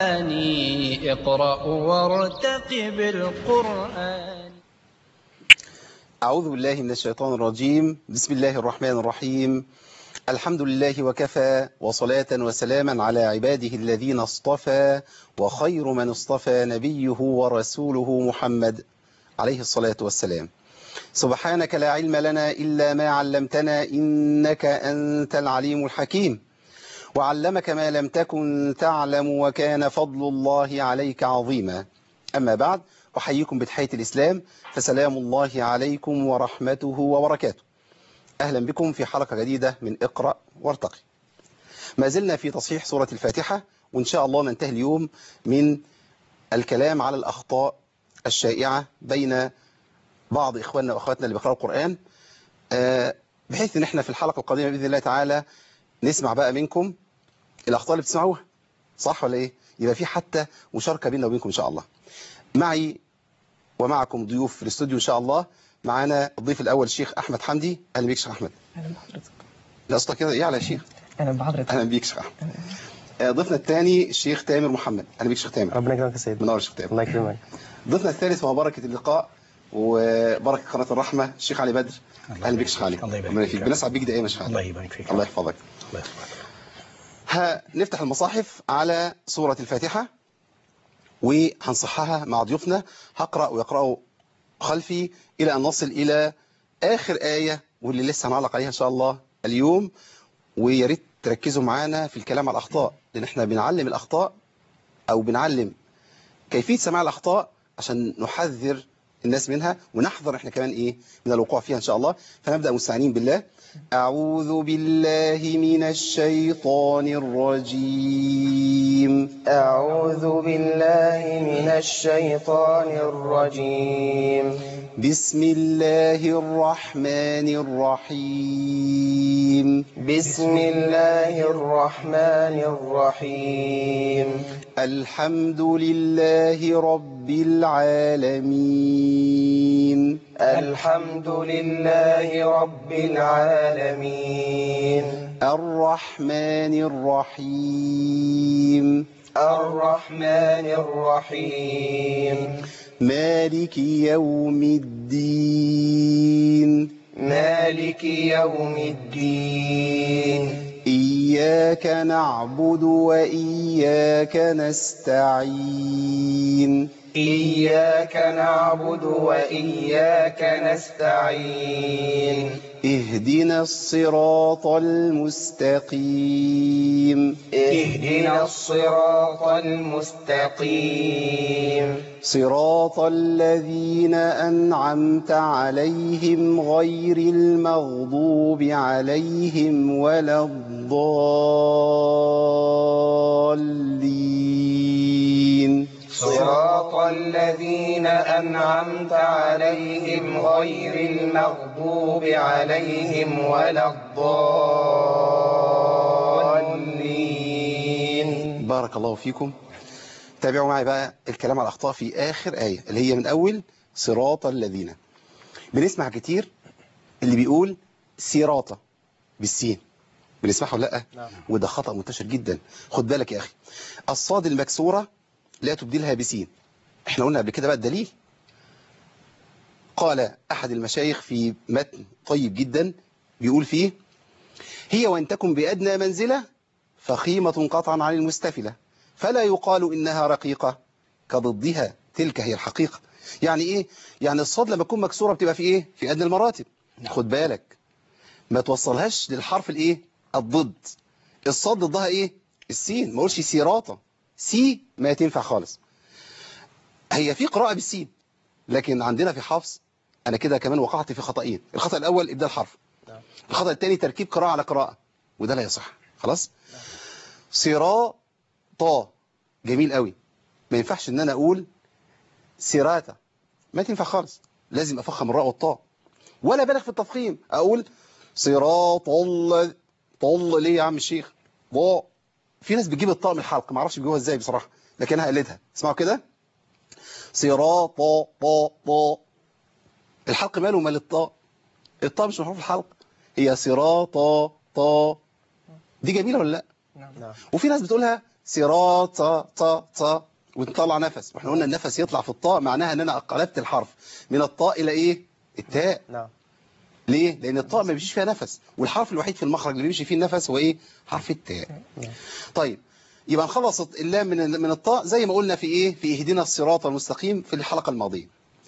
اقرأ وارتقب القرآن أعوذ بالله من الشيطان الرجيم بسم الله الرحمن الرحيم الحمد لله وكفى وصلاة وسلاما على عباده الذين اصطفى وخير من اصطفى نبيه ورسوله محمد عليه الصلاة والسلام سبحانك لا علم لنا إلا ما علمتنا إنك أنت العليم الحكيم وعلمك ما لم تكن تعلم وكان فضل الله عليك عظيما أما بعد أحييكم بتحية الإسلام فسلام الله عليكم ورحمته وبركاته أهلا بكم في حلقة جديدة من اقرأ وارتقي ما زلنا في تصحيح سورة الفاتحة وإن شاء الله ننتهي اليوم من الكلام على الأخطاء الشائعة بين بعض إخواننا وأخواتنا اللي بيقرأوا القرآن بحيث إن احنا في الحلقة القادمة بإذن الله تعالى نسمع بقى منكم الأخطاء اللي بتسمعوها صح ولا إيه؟ يبقى في حتى مشاركة بيننا وبينكم إن شاء الله معي ومعكم ضيوف في الاستوديو إن شاء الله معانا الضيف الأول الشيخ أحمد حمدي أهلا بيك شيخ أحمد اهلا بحضرتك لا أصلا كده إيه على يا شيخ اهلا بحضرتك أهلا بيك شيخ أحمد آه، ضيفنا الثاني الشيخ تامر محمد أهلا بيك شيخ تامر ربنا يكرمك يا سيدي منور شيخ تامر الله يكرمك ضيفنا الثالث وهو بركة اللقاء وبركة قناة الرحمة الشيخ علي بدر أهلا بيك شيخ علي الله يبارك ربنا يفيك فيك. بنسعد بيك دائما يا شيخ علي الله يبارك فيك الله يحفظك الله يحفظك هنفتح المصاحف على سورة الفاتحة وهنصحها مع ضيوفنا هقرأ ويقرأوا خلفي إلى أن نصل إلى آخر آية واللي لسه هنعلق عليها إن شاء الله اليوم ويا ريت تركزوا معانا في الكلام على الأخطاء لأن احنا بنعلم الأخطاء أو بنعلم كيفية سماع الأخطاء عشان نحذر الناس منها ونحذر احنا كمان ايه من الوقوع فيها ان شاء الله فنبدأ مستعينين بالله أعوذ بالله من الشيطان الرجيم أعوذ بالله من الشيطان الرجيم بسم الله الرحمن الرحيم بسم الله الرحمن الرحيم الحمد لله رب العالمين الحمد لله رب العالمين الرحمن الرحيم الرحمن الرحيم مالك يوم الدين مالك يوم الدين إياك نعبد وإياك نستعين إياك نعبد وإياك نستعين اهدنا الصراط المستقيم اهدنا الصراط المستقيم صراط الذين أنعمت عليهم غير المغضوب عليهم ولا الضالين صراط الذين أنعمت عليهم غير المغضوب عليهم ولا الضالين بارك الله فيكم تابعوا معي بقى الكلام على الأخطاء في آخر آية اللي هي من أول صراط الذين بنسمع كتير اللي بيقول صراطة بالسين بنسمعه ولا لا نعم. وده خطأ منتشر جدا خد بالك يا أخي الصاد المكسورة لا تبدلها بسين احنا قلنا قبل كده بقى الدليل قال أحد المشايخ في متن طيب جدا بيقول فيه هي وإن تكن بأدنى منزلة فخيمة قطعا عن المستفلة فلا يقال إنها رقيقة كضدها تلك هي الحقيقة يعني إيه؟ يعني الصاد لما تكون مكسورة بتبقى في إيه؟ في أدنى المراتب خد بالك ما توصلهاش للحرف الإيه؟ الضد الصاد ضدها إيه؟ السين ما قولش سيراطة سي ما تنفع خالص هي في قراءة بالسين لكن عندنا في حفص أنا كده كمان وقعت في خطأين الخطأ الأول إبدال حرف الخطأ الثاني تركيب قراءة على قراءة وده لا يصح خلاص صراطة جميل قوي ما ينفعش ان انا اقول سراتا ما تنفع خالص لازم افخم الراء والطاء ولا بالغ في التفخيم اقول صراط الله طل ليه يا عم الشيخ ضاء في ناس بتجيب الطاء من الحلق ما اعرفش بيجيبوها ازاي بصراحه لكن انا قلدها اسمعوا كده صراط طاء طاء الحلق ماله مال الطاء الطاء مش محروف الحلق هي صراط طاء دي جميله ولا لا نعم وفي ناس بتقولها صراط طا طا ونطلع نفس واحنا قلنا النفس يطلع في الطاء معناها ان انا قلبت الحرف من الطاء الى ايه التاء نعم ليه لان الطاء ما بيمشيش فيها نفس والحرف الوحيد في المخرج اللي بيمشي فيه النفس هو ايه حرف التاء نعم. طيب يبقى نخلص اللام من من الطاء زي ما قلنا في ايه في اهدنا الصراط المستقيم في الحلقه الماضيه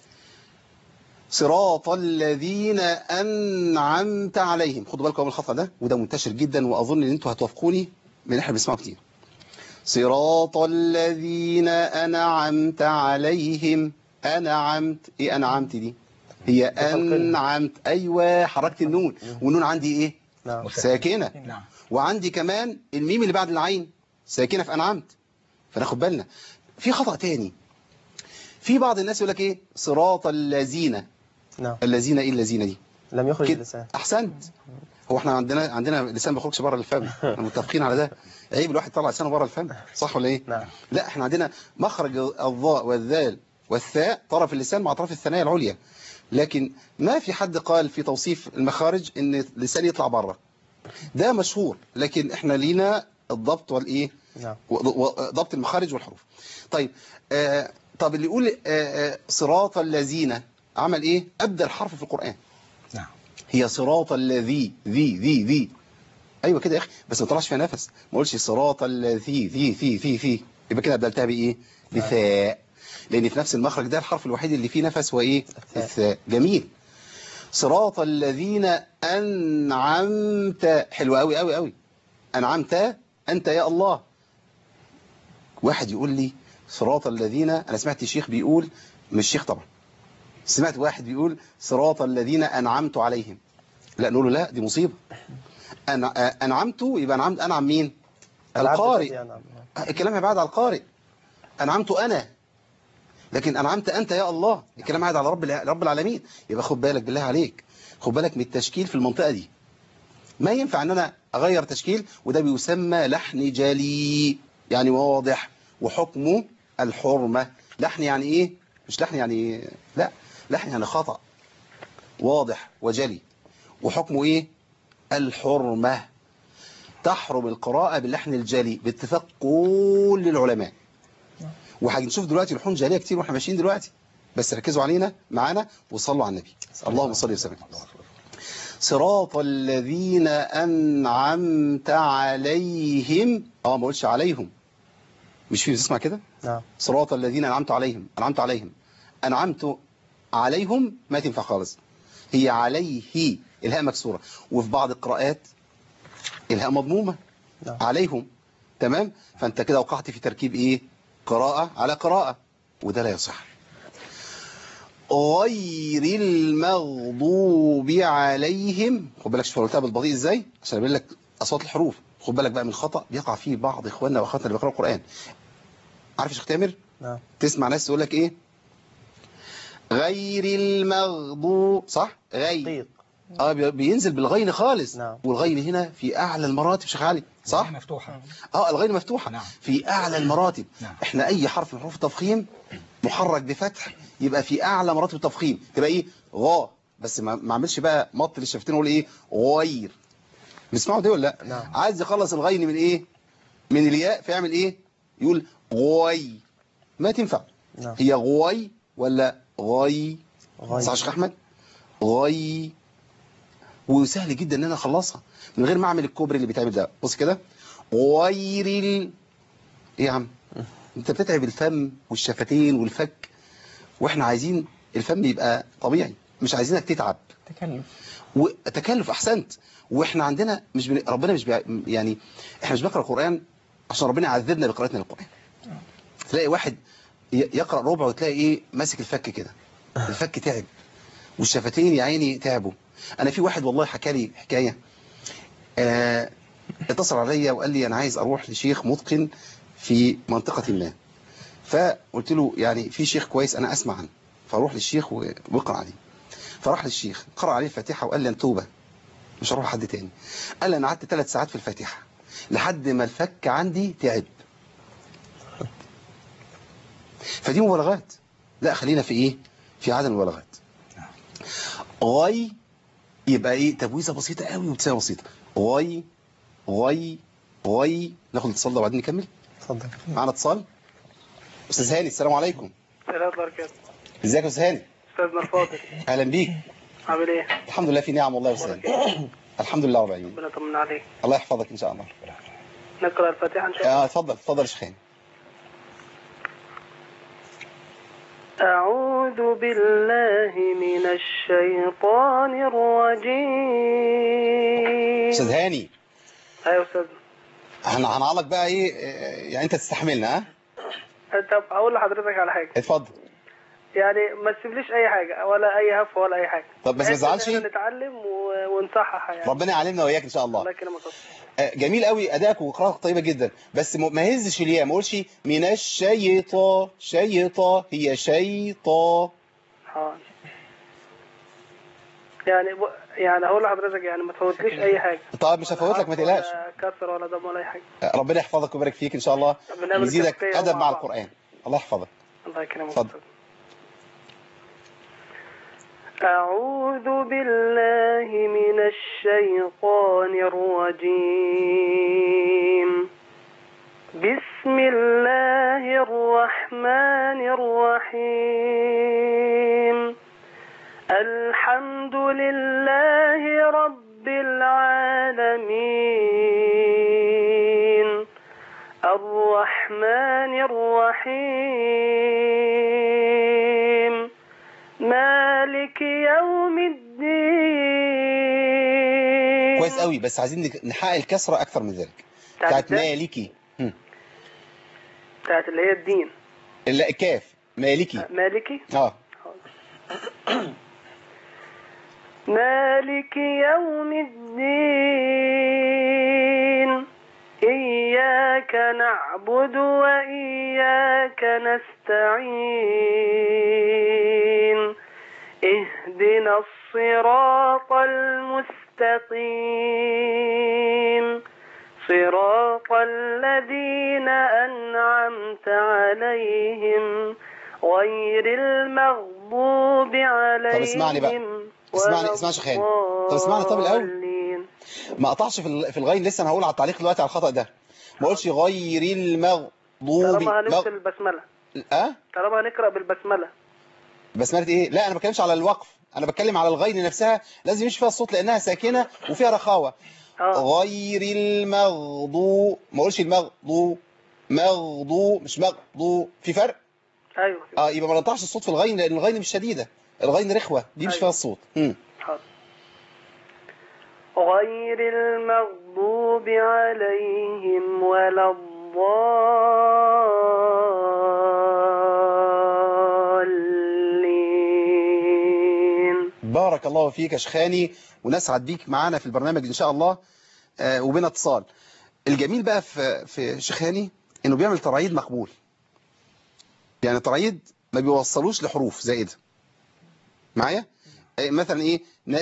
صراط الذين انعمت عليهم خدوا بالكم من الخطا ده وده منتشر جدا واظن ان انتوا هتوافقوني من احنا بنسمعه كتير صراط الذين انعمت عليهم انعمت ايه انعمت دي هي انعمت ايوه حركت النون والنون عندي ايه نعم ساكنه نعم وعندي كمان الميم اللي بعد العين ساكنه في انعمت فناخد بالنا في خطأ تاني في بعض الناس يقول لك ايه صراط الذين نعم الذين ايه الذين دي لم يخرج كده اللسان احسنت هو احنا عندنا عندنا اللسان ما بيخرجش بره الفم احنا متفقين على ده عيب الواحد يطلع لسانه بره الفم صح ولا ايه نعم لا احنا عندنا مخرج الضاء والذال والثاء طرف اللسان مع طرف الثنايا العليا لكن ما في حد قال في توصيف المخارج ان اللسان يطلع بره ده مشهور لكن احنا لينا الضبط والايه نعم وضبط المخارج والحروف طيب آه طب اللي يقول آه آه صراط الذين عمل ايه ابدل حرف في القرآن نعم هي صراط الذي ذي ذي ذي ايوه كده يا اخي بس ما طلعش فيها نفس ما قولش صراط الذي ذي ذي ذي ذي يبقى كده بدلتها بايه بثاء لان في نفس المخرج ده الحرف الوحيد اللي فيه نفس هو ايه الثاء. الثاء جميل صراط الذين انعمت حلو قوي قوي قوي انعمت انت يا الله واحد يقول لي صراط الذين انا سمعت شيخ بيقول مش شيخ طبعا سمعت واحد بيقول صراط الذين انعمت عليهم لا نقول له لا دي مصيبه أنا انعمت يبقى انعمت انعم مين العبد القارئ الذي أنعم. نعم. الكلام هيبعد على القارئ أنعمت أنا لكن أنعمت أنت يا الله الكلام هيبعد على رب الع- رب العالمين يبقى خد بالك بالله عليك خد بالك من التشكيل في المنطقة دي ما ينفع أن أنا أغير تشكيل وده بيسمى لحن جلي يعني واضح وحكمه الحرمة لحن يعني إيه مش لحن يعني لا لحن يعني خطأ واضح وجلي وحكمه إيه الحرمة تحرم القراءة باللحن الجلي باتفاق كل العلماء وهنشوف دلوقتي لحون جالية كتير واحنا ماشيين دلوقتي بس ركزوا علينا معانا وصلوا على النبي اللهم صل وسلم صراط الذين أنعمت عليهم اه ما قلتش عليهم مش في تسمع كده نعم صراط الذين أنعمت عليهم أنعمت عليهم أنعمت عليهم ما تنفع خالص هي عليه الهاء مكسورة وفي بعض القراءات الهاء مضمومة نعم عليهم تمام فأنت كده وقعت في تركيب إيه قراءة على قراءة وده لا يصح غير المغضوب عليهم خد بالك شوف أنا قلتها بالبطيء ازاي عشان اقول لك اصوات الحروف خد بالك بقى من الخطأ بيقع فيه بعض اخواننا واخواتنا اللي بيقراوا القرآن عارف يا شيخ تامر نعم تسمع ناس تقول لك ايه غير المغضوب صح غير دقيق اه بي- بينزل بالغين خالص نعم. والغين هنا في اعلى المراتب شيخ علي صح مفتوحة اه الغين مفتوحه نعم. في اعلى المراتب نعم. احنا اي حرف من حروف التفخيم محرك بفتح يبقى في اعلى مراتب التفخيم تبقى ايه غا بس ما ما اعملش بقى مط للشفتين واقول ايه غير نسمعوا دي ولا لا نعم. عايز يخلص الغين من ايه من الياء فيعمل ايه يقول غوي ما تنفع نعم هي غوي ولا غي غير. صح يا شيخ احمد غي وسهل جدا ان انا اخلصها من غير ما اعمل الكوبري اللي بيتعمل ده بص كده غير ال... ايه يا عم انت بتتعب الفم والشفتين والفك واحنا عايزين الفم يبقى طبيعي مش عايزينك تتعب تكلف وتكلف احسنت واحنا عندنا مش بن... ربنا مش بي... يعني احنا مش بنقرا القران عشان ربنا يعذبنا بقراءتنا للقران تلاقي واحد ي... يقرا ربع وتلاقي ايه ماسك الفك كده الفك تعب والشفتين يا عيني تعبوا انا في واحد والله حكى لي حكايه آه اتصل عليا وقال لي انا عايز اروح لشيخ متقن في منطقه ما فقلت له يعني في شيخ كويس انا اسمع عنه فاروح للشيخ و- واقرا عليه فراح للشيخ قرأ عليه الفاتحة وقال لي أنا توبة مش هروح حد تاني قال لي أنا قعدت ثلاث ساعات في الفاتحة لحد ما الفك عندي تعب فدي مبالغات لا خلينا في إيه في عدم المبالغات غي يبقى إيه تبويزة بسيطة قوي وابتسامة بسيطة غي غي غي ناخد الاتصال ده وبعدين نكمل اتفضل معانا اتصال استاذ هاني السلام عليكم السلام عليكم ازيك يا استاذ هاني استاذنا الفاضل اهلا بيك عامل ايه؟ الحمد لله في نعم والله يا استاذ هاني. الحمد لله رب العالمين ربنا يطمنا عليك الله يحفظك ان شاء الله نقرا الفاتحه ان شاء الله اه اتفضل اتفضل يا شيخ هاني أعوذ بالله من الشيطان الرجيم استاذ هاني أيوة أستاذ هن- هنعلق بقى ايه آه، يعني انت تستحملنا ها طب أقول لحضرتك على حاجة اتفضل يعني ما تسيبليش أي حاجة ولا أي هفة ولا أي حاجة طب بس ما بحيث إن تزعلش إحنا نتعلم و- ونصحح يعني ربنا يعلمنا وياك ان شاء الله الله يكرمك يا أستاذ. آه، جميل قوي ادائك وقراءتك طيبه جدا بس م- ما هزش الياء ما اقولش من الشيطان شيطان هي شيطان حاضر يعني ب... يعني أقول لحضرتك يعني ما تفوتليش أي حاجة طيب مش هفوت لك ما حرف تقلقش ولا كسر ولا دم ولا أي حاجة آه، ربنا يحفظك ويبارك فيك ان شاء الله بنعمل يزيدك تزكية ادب مع مع بعض. القران الله يحفظك الله يكرمك اتفضل. أستاذ. أعوذ بالله من الشيطان الرجيم بسم الله الرحمن الرحيم الحمد لله رب العالمين الرحمن الرحيم مالك يوم الدين كويس قوي بس عايزين نك- نحقق الكسره اكثر من ذلك بتاعت مالكي هم. بتاعت اللي هي الدين لا كاف مالكي مالكي اه مالك يوم الدين إياك نعبد وإياك نستعين اهدنا الصراط المستقيم صراط الذين أنعمت عليهم غير المغضوب عليهم اسمعني بقى. اسمعني- ولا اسمعني يا شيخ هاني. طب اسمعني طب الأول. الضالين. ما قطعش في ال- في الغين لسه انا هقول على التعليق دلوقتي على الخطا ده ما اقولش غير المغضوب طالما هنمشي مغ... البسملة اه طالما هنقرأ بالبسملة بسمله ايه لا انا ما بتكلمش على الوقف انا بتكلم على الغين نفسها لازم يمشي فيها الصوت لانها ساكنه وفيها رخاوه اه غير المغضوب ما اقولش المغضوب مغضوب مش مغضوب في فرق ايوه اه يبقى ما نقطعش الصوت في الغين لان الغين مش شديده الغين رخوه دي مش أيوة. فيها الصوت امم حاضر غير المغضوب عليهم ولا الضالين بارك الله فيك يا شيخاني ونسعد بيك معانا في البرنامج ان شاء الله آه وبنا اتصال الجميل بقى في في شيخاني انه بيعمل ترايد مقبول يعني ترايد ما بيوصلوش لحروف زائده معايا آه، مثلا ايه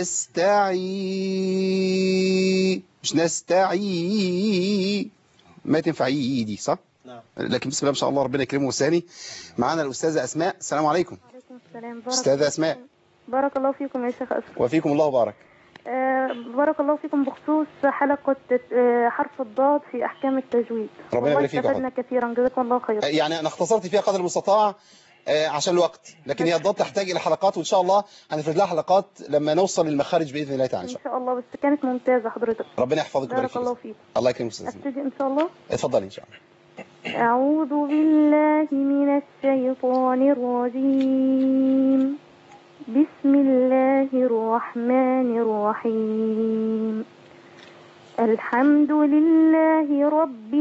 نستعي مش نستعي ما تنفع اي دي صح نعم. لكن بسم الله ما شاء الله ربنا يكرمه وثاني معانا الاستاذه اسماء السلام عليكم عليكم السلام بارك استاذه اسماء بارك الله فيكم يا شيخ أسر وفيكم الله وبارك آه بارك الله فيكم بخصوص حلقة آه حرف الضاد في أحكام التجويد ربنا والله يبارك فيك يا استفدنا كثيرا جزاكم الله خير يعني انا اختصرت فيها قدر المستطاع آه، عشان الوقت لكن هي الضاد تحتاج الى حلقات وان شاء الله هنفرد لها حلقات لما نوصل للمخارج باذن الله تعالى ان إن شاء الله شاء الله بس كانت ممتازة حضرتك ربنا يحفظك ويبارك بارك الله فيك فيك الله يكرمك استاذ اسماء. أبتدي إن شاء الله اتفضلي ان شاء الله أعوذ بالله من الشيطان الرجيم بسم الله الرحمن الرحيم الحمد لله رب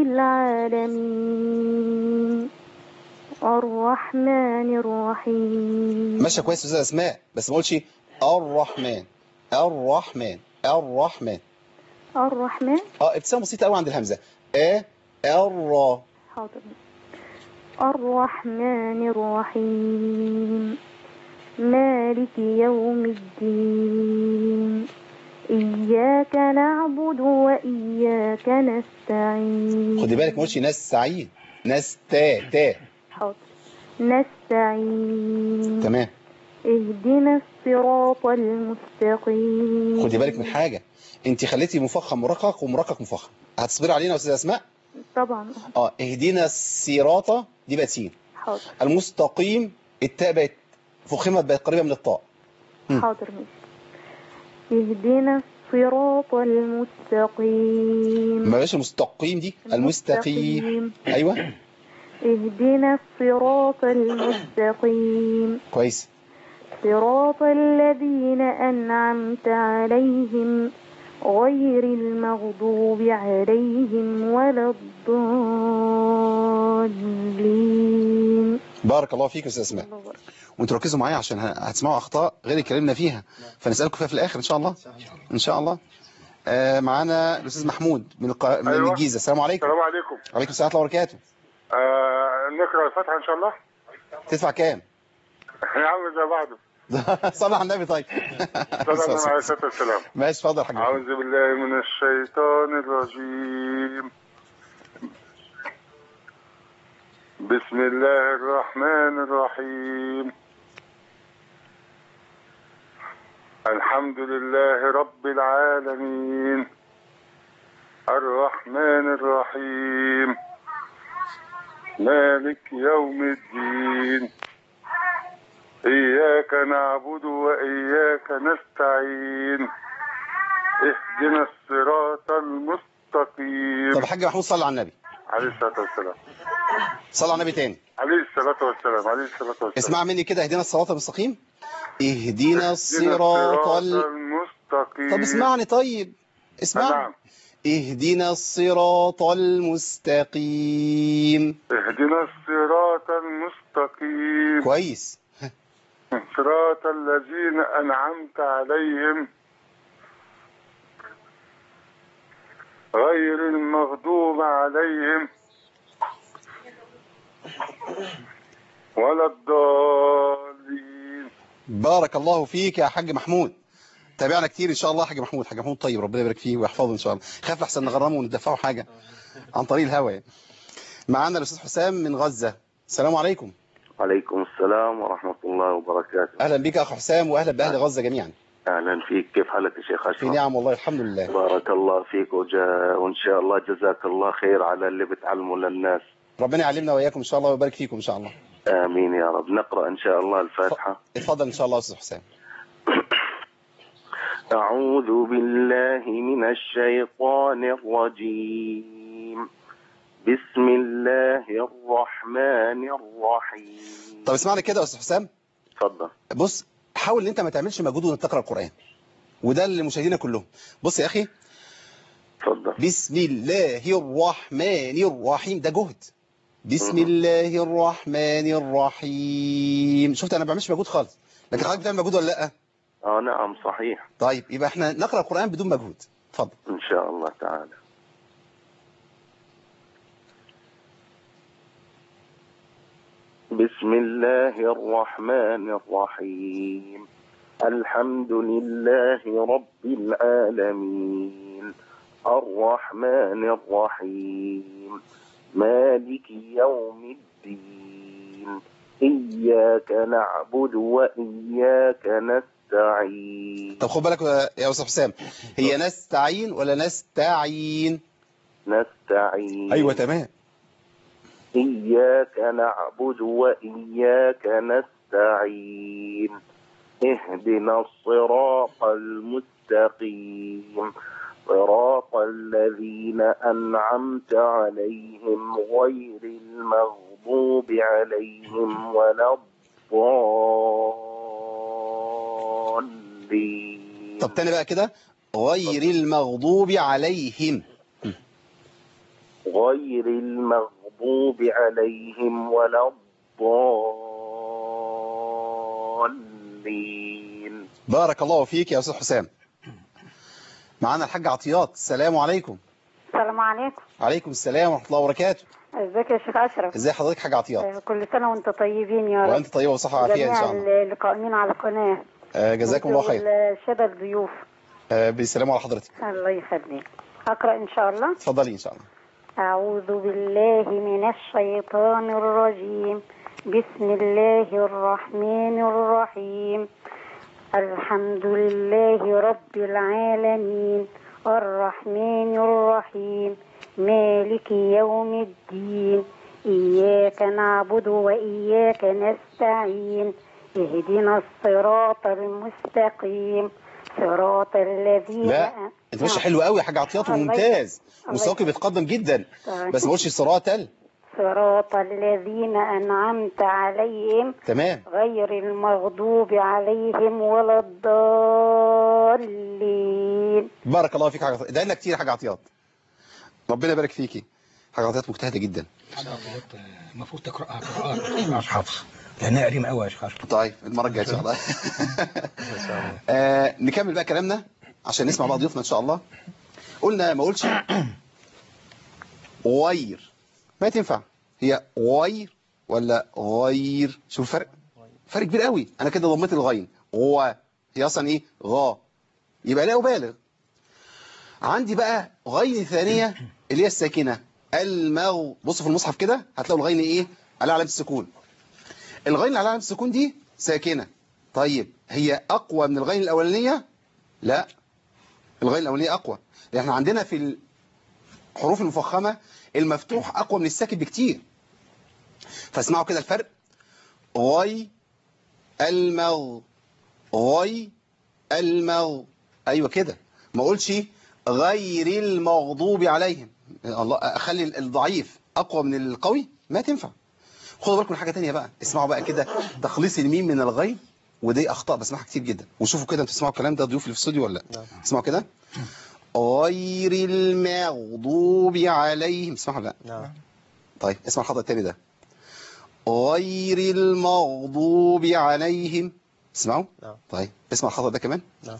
العالمين الرحمن الرحيم ماشيه كويس استاذ اسماء بس ما اقولش الرحمن الرحمن الرحمن الرحمن اه ابتسامه بسيطه قوي عند الهمزه ا الر حاضر الرحمن الرحيم مالك يوم الدين إياك نعبد وإياك نستعين خدي بالك ما اقولش ناس سعيد ناس تا تا حاضر نستعين تمام اهدنا الصراط المستقيم خدي بالك من حاجه انت خليتي مفخم مرقق ومرقق مفخم هتصبري علينا يا استاذ اسماء طبعا اه اهدنا الصراط دي بقت سين حاضر المستقيم التاء بقت فخمت بقت قريبة من الطاء مم. حاضر ماشي اهدنا الصراط المستقيم ما بقاش المستقيم دي المستقيم ايوه اهدنا الصراط المستقيم كويس صراط الذين أنعمت عليهم غير المغضوب عليهم ولا الضالين بارك الله فيك يا استاذ اسماء وانتوا ركزوا معايا عشان ه- هتسمعوا اخطاء غير اللي اتكلمنا فيها فنسالكم فيها في الاخر ان شاء الله ان شاء الله آه معانا الاستاذ محمود من الق... من أيوة. الجيزه السلام عليكم السلام عليكم وعليكم السلام ورحمه الله وبركاته آه نقرا الفاتحه ان شاء الله تدفع كام يا عم زي بعضه صلى على النبي طيب صلى الله عليه الصلاه والسلام ماشي اتفضل يا حاج محمود. اعوذ بالله من الشيطان الرجيم بسم الله الرحمن الرحيم الحمد لله رب العالمين الرحمن الرحيم مالك يوم الدين إياك نعبد وإياك نستعين اهدنا الصراط المستقيم طب يا حاج محمود صلى على النبي عليه الصلاة والسلام صلى على النبي تاني عليه الصلاة والسلام عليه الصلاة والسلام اسمع مني كده اهدنا الصراط المستقيم اهدنا اهدنا الصراط ال... المستقيم طب اسمعني طيب اسمعني نعم اهدنا الصراط المستقيم اهدنا الصراط المستقيم كويس صراط الذين أنعمت عليهم غير المغضوب عليهم ولا الضالين بارك الله فيك يا حاج محمود تابعنا كتير ان شاء الله يا حاج محمود حاج محمود طيب ربنا يبارك فيه ويحفظه ان شاء الله خاف لحسن نغرمه وندفعه حاجه عن طريق الهوا يعني. معانا الاستاذ حسام من غزه السلام عليكم عليكم السلام ورحمة الله وبركاته اهلا بك يا اخ حسام واهلا باهل غزه جميعا أهلا فيك كيف حالك يا شيخ في أشرف نعم والله الحمد لله بارك الله فيك وجا... وإن شاء الله جزاك الله خير على اللي بتعلمه للناس ربنا يعلمنا واياكم ان شاء الله ويبارك فيكم ان شاء الله آمين يا رب نقرأ إن شاء الله الفاتحة اتفضل ان شاء الله يا استاذ حسام أعوذ بالله من الشيطان الرجيم بسم الله الرحمن الرحيم طب اسمعني كده يا استاذ حسام تفضل بص حاول ان انت ما تعملش مجهود وانت تقرا القران وده لمشاهدينا كلهم بص يا اخي تفضل بسم الله الرحمن الرحيم ده جهد بسم مم. الله الرحمن الرحيم شفت انا ما بعملش مجهود خالص لكن حضرتك بتعمل مجهود ولا لا آه نعم صحيح طيب يبقى احنا نقرا القران بدون مجهود اتفضل إن شاء الله تعالى بسم الله الرحمن الرحيم الحمد لله رب العالمين الرحمن الرحيم مالك يوم الدين إياك نعبد وإياك نستعين طب خد بالك يا استاذ حسام هي نستعين ولا نستعين نستعين ايوه تمام إياك نعبد وإياك نستعين اهدنا الصراط المستقيم صراط الذين أنعمت عليهم غير المغضوب عليهم ولا الضالين طب تاني بقى كده غير المغضوب عليهم غير المغضوب عليهم ولا الضالين بارك الله فيك يا استاذ حسام معانا الحاج عطيات السلام عليكم السلام عليكم عليكم السلام ورحمه الله وبركاته ازيك يا شيخ اشرف ازي حضرتك حاج عطيات آه، كل سنه وانت طيبين يا رب وانت طيبه وصحه وعافيه ان شاء الله جميع اللي قائمين على القناه آه، جزاكم الله خير الشباب الضيوف آه، بالسلامه على حضرتك الله يخليك اقرا ان شاء الله اتفضلي ان شاء الله أعوذ بالله من الشيطان الرجيم بسم الله الرحمن الرحيم الحمد لله رب العالمين الرحمن الرحيم مالك يوم الدين إياك نعبد وإياك نستعين اهدنا الصراط المستقيم صراط الذين لا انت ماشي حلو قوي يا حاج عطيات الله وممتاز الله مستواك بيتقدم جدا طيب. بس ما قلتش صراط ال صراط الذين أنعمت عليهم تمام غير المغضوب عليهم ولا الضالين بارك الله فيك يا حاج عطيات ادعي لنا كتير يا حاج عطيات ربنا يبارك فيكي حاج عطيات مجتهده جدا المفروض تقراها قراءات ما تقراش حفظ لانها قديمه قوي يا شيخ طيب المره الجايه ان شاء الله آه نكمل بقى كلامنا عشان نسمع بقى ضيوفنا ان شاء الله قلنا ما اقولش غير ما تنفع هي غير ولا غير شوف الفرق فرق كبير قوي انا كده ضميت الغين غوا هي اصلا ايه غا يبقى لا ابالغ عندي بقى غين ثانيه اللي هي الساكنه المغ بصوا في المصحف كده هتلاقوا الغين ايه على علامه السكون الغين اللي على علامه السكون دي ساكنه طيب هي اقوى من الغين الاولانيه لا الغين الاولانيه اقوى لان احنا عندنا في الحروف المفخمه المفتوح اقوى من الساكن بكتير فاسمعوا كده الفرق غي المغ غي المغ ايوه كده ما اقولش غير المغضوب عليهم الله اخلي الضعيف اقوى من القوي ما تنفع خدوا بالكم من حاجه تانية بقى اسمعوا بقى كده تخليص الميم من الغين ودي اخطاء بسمعها كتير جدا وشوفوا كده انتوا بتسمعوا الكلام ده ضيوف اللي في الاستوديو ولا لا اسمعوا كده غير المغضوب عليهم اسمعوا لا نعم طيب اسمع الخطأ التاني ده غير المغضوب عليهم اسمعوا نعم. طيب اسمع الخطأ ده كمان نعم.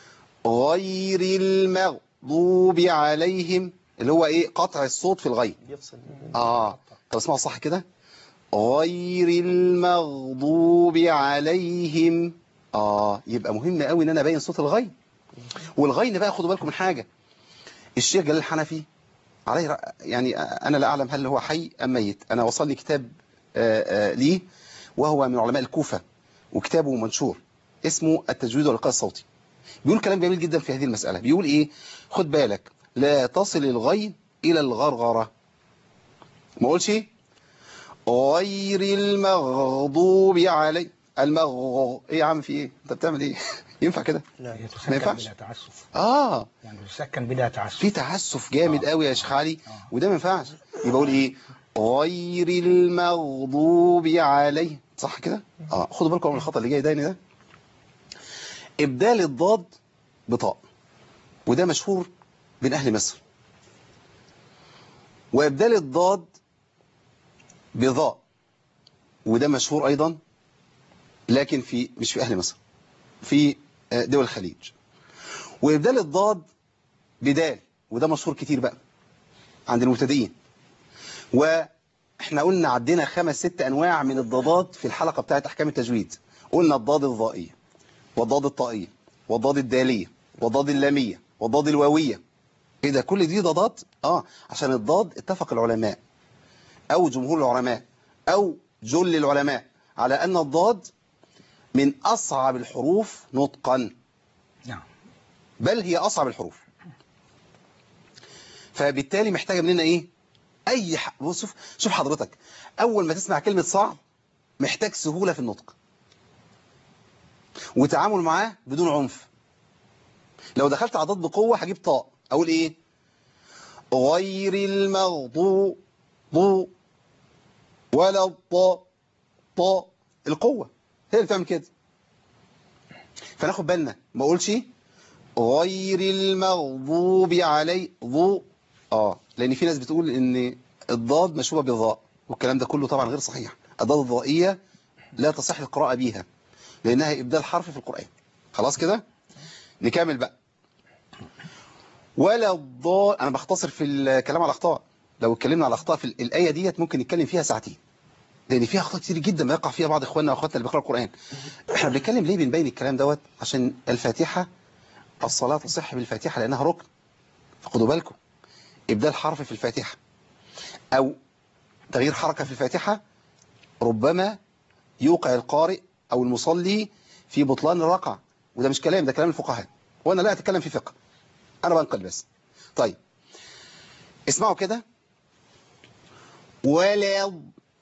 غير المغضوب عليهم اللي هو ايه قطع الصوت في الغين يفصل اه طب اسمعوا صح كده غير المغضوب عليهم اه يبقى مهم قوي ان انا ابين صوت الغين والغين بقى خدوا بالكم من حاجه الشيخ جلال الحنفي عليه رأ- يعني انا لا اعلم هل هو حي ام ميت انا وصل لي كتاب آه، آه، ليه وهو من علماء الكوفه وكتابه منشور اسمه التجويد واللقاء الصوتي بيقول كلام جميل جدا في هذه المساله بيقول ايه خد بالك لا تصل الغين الى الغرغره ما اقولش ايه غير المغضوب علي المغ ايه يا عم في ايه انت بتعمل ايه ينفع كده هي ما تسكن ينفعش بلا تعسف اه يعني تسكن بلا تعسف في تعسف جامد آه. قوي يا شيخ علي آه. وده ما ينفعش يبقى اقول ايه غير المغضوب عليه صح كده اه خدوا بالكم من الخطا اللي جاي ده ده ابدال الضاد بطاء وده مشهور بين اهل مصر وابدال الضاد بضاء وده مشهور ايضا لكن في مش في اهل مصر في آه، دول الخليج وابدال الضاد بدال وده مشهور كتير بقى عند المبتدئين واحنا قلنا عدينا خمس ست انواع من الضادات في الحلقه بتاعت احكام التجويد قلنا الضاد الضائيه والضاد الطائيه والضاد الداليه والضاد اللاميه والضاد الواويه ايه ده كل دي ضادات اه عشان الضاد اتفق العلماء او جمهور العلماء او جل العلماء على ان الضاد من اصعب الحروف نطقا نعم بل هي أصعب الحروف فبالتالي محتاجة مننا إيه أي ح... بص شوف شوف حضرتك أول ما تسمع كلمة صعب محتاج سهولة في النطق وتعامل معاه بدون عنف لو دخلت على ضد بقوة هجيب طاء أقول إيه غير المغضوب ضو ولا الطاء طاء القوة هي اللي بتعمل كده فناخد بالنا ما اقولش غير المغضوب علي ضوء اه لان في ناس بتقول ان الضاد مشوبه بالضاء والكلام ده كله طبعا غير صحيح الضاد الضائيه لا تصح القراءه بيها لانها ابدال حرف في القران خلاص كده نكمل بقى ولا الضاء انا بختصر في الكلام على الاخطاء لو اتكلمنا على الاخطاء في الايه ديت ممكن نتكلم فيها ساعتين لان فيها اخطاء كتير جدا بيقع فيها بعض اخواننا واخواتنا اللي بيقراوا القران احنا بنتكلم ليه بنبين الكلام دوت عشان الفاتحه الصلاة تصح بالفاتحة لأنها ركن فخدوا بالكم إبدال حرف في الفاتحة أو تغيير حركة في الفاتحة ربما يوقع القارئ أو المصلي في بطلان الرقعة وده مش كلام ده كلام الفقهاء وأنا لا أتكلم في فقه أنا بنقل بس طيب اسمعوا كده ولا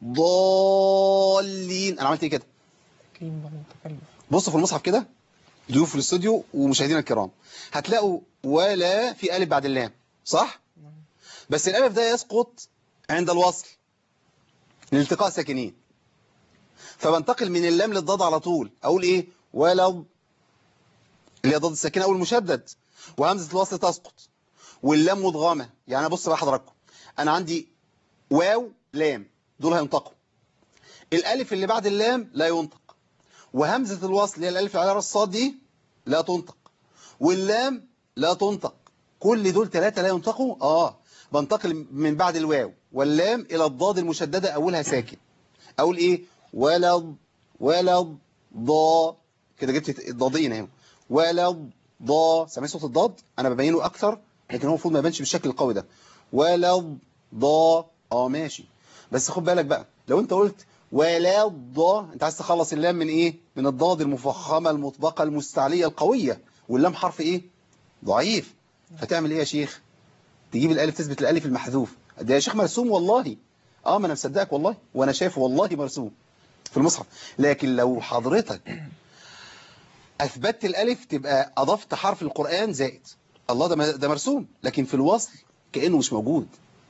ضالين انا عملت ايه كده بصوا في المصحف كده ضيوف في الاستوديو ومشاهدينا الكرام هتلاقوا ولا في الف بعد اللام صح بس الالف ده يسقط عند الوصل لالتقاء ساكنين فبنتقل من اللام للضاد على طول اقول ايه ولا اللي هي ضاد الساكنه او المشدد وهمزه الوصل تسقط واللام مدغمه يعني بص بقى حضراتكم انا عندي واو لام دول هينطقوا الالف اللي بعد اللام لا ينطق وهمزه الوصل اللي هي الالف اللي على راس الصاد دي لا تنطق واللام لا تنطق كل دول ثلاثه لا ينطقوا اه بنتقل من بعد الواو واللام الى الضاد المشدده اولها ساكن اقول ايه ولد ولد ضا كده جبت الضادين اهو ولد ضا سامع صوت الضاد انا ببينه اكثر لكن هو المفروض ما يبانش بالشكل القوي ده ولد ضا اه ماشي بس خد بالك بقى لو انت قلت ولا ضا انت عايز تخلص اللام من ايه من الضاد المفخمه المطبقه المستعليه القويه واللام حرف ايه ضعيف فتعمل ايه يا شيخ تجيب الالف تثبت الالف المحذوف ده يا شيخ مرسوم والله اه ما انا مصدقك والله وانا شايفه والله مرسوم في المصحف لكن لو حضرتك اثبتت الالف تبقى اضفت حرف القران زائد الله ده ده مرسوم لكن في الوصل كانه مش موجود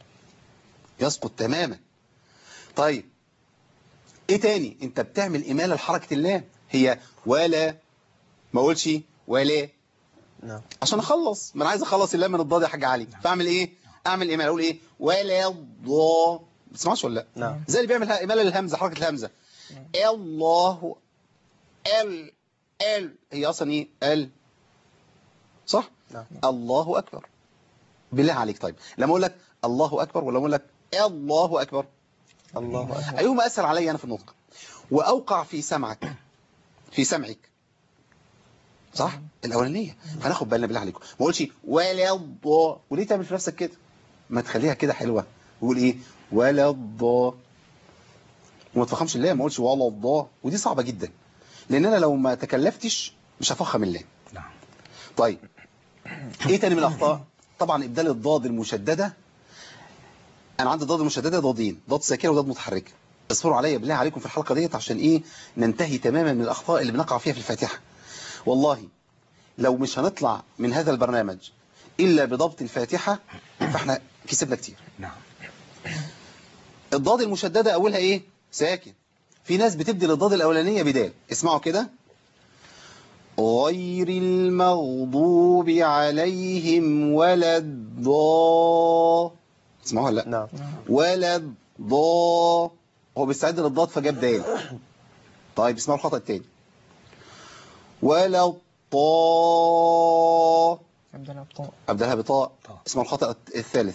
يسقط تماما طيب ايه تاني انت بتعمل اماله لحركه اللام هي ولا ما اقولش ولا نعم عشان اخلص ما انا عايز اخلص اللام من الضاد يا حاج علي فاعمل ايه اعمل اماله اقول ايه ولا ضا ما تسمعش ولا لا نعم زي اللي بيعمل اماله للهمزه حركه الهمزه الله ال ال هي اصلا ايه ال صح نعم الله اكبر بالله عليك طيب لما اقول لك الله اكبر ولا اقول لك الله اكبر الله أكبر ايهما اسهل علي انا في النطق واوقع في سمعك في سمعك صح الاولانيه فناخد بالنا بالله عليكم ما اقولش ولا الضا وليه تعمل في نفسك كده ما تخليها كده حلوه وقول ايه ولا الضا وما تفخمش اللام ما اقولش ولا الضا ودي صعبه جدا لان انا لو ما تكلفتش مش هفخم اللام نعم طيب ايه تاني من الاخطاء طبعا ابدال الضاد المشدده انا عندي ضاد المشدده ضادين ضاد ساكنه وضاد متحركه اصبروا عليا بالله عليكم في الحلقه ديت عشان ايه ننتهي تماما من الاخطاء اللي بنقع فيها في الفاتحه والله لو مش هنطلع من هذا البرنامج الا بضبط الفاتحه فاحنا كسبنا كتير نعم الضاد المشدده اولها ايه ساكن في ناس بتبدل الضاد الاولانيه بدال اسمعوا كده غير المغضوب عليهم ولا الضا اسمعوا ولا لا نعم ولا الضا هو بيستعد للضاد فجاب دال طيب اسمعوا الخطأ التاني ولا الطا عندنا بطاء أبدأها بطاء طاء. اسمعوا الخطأ الثالث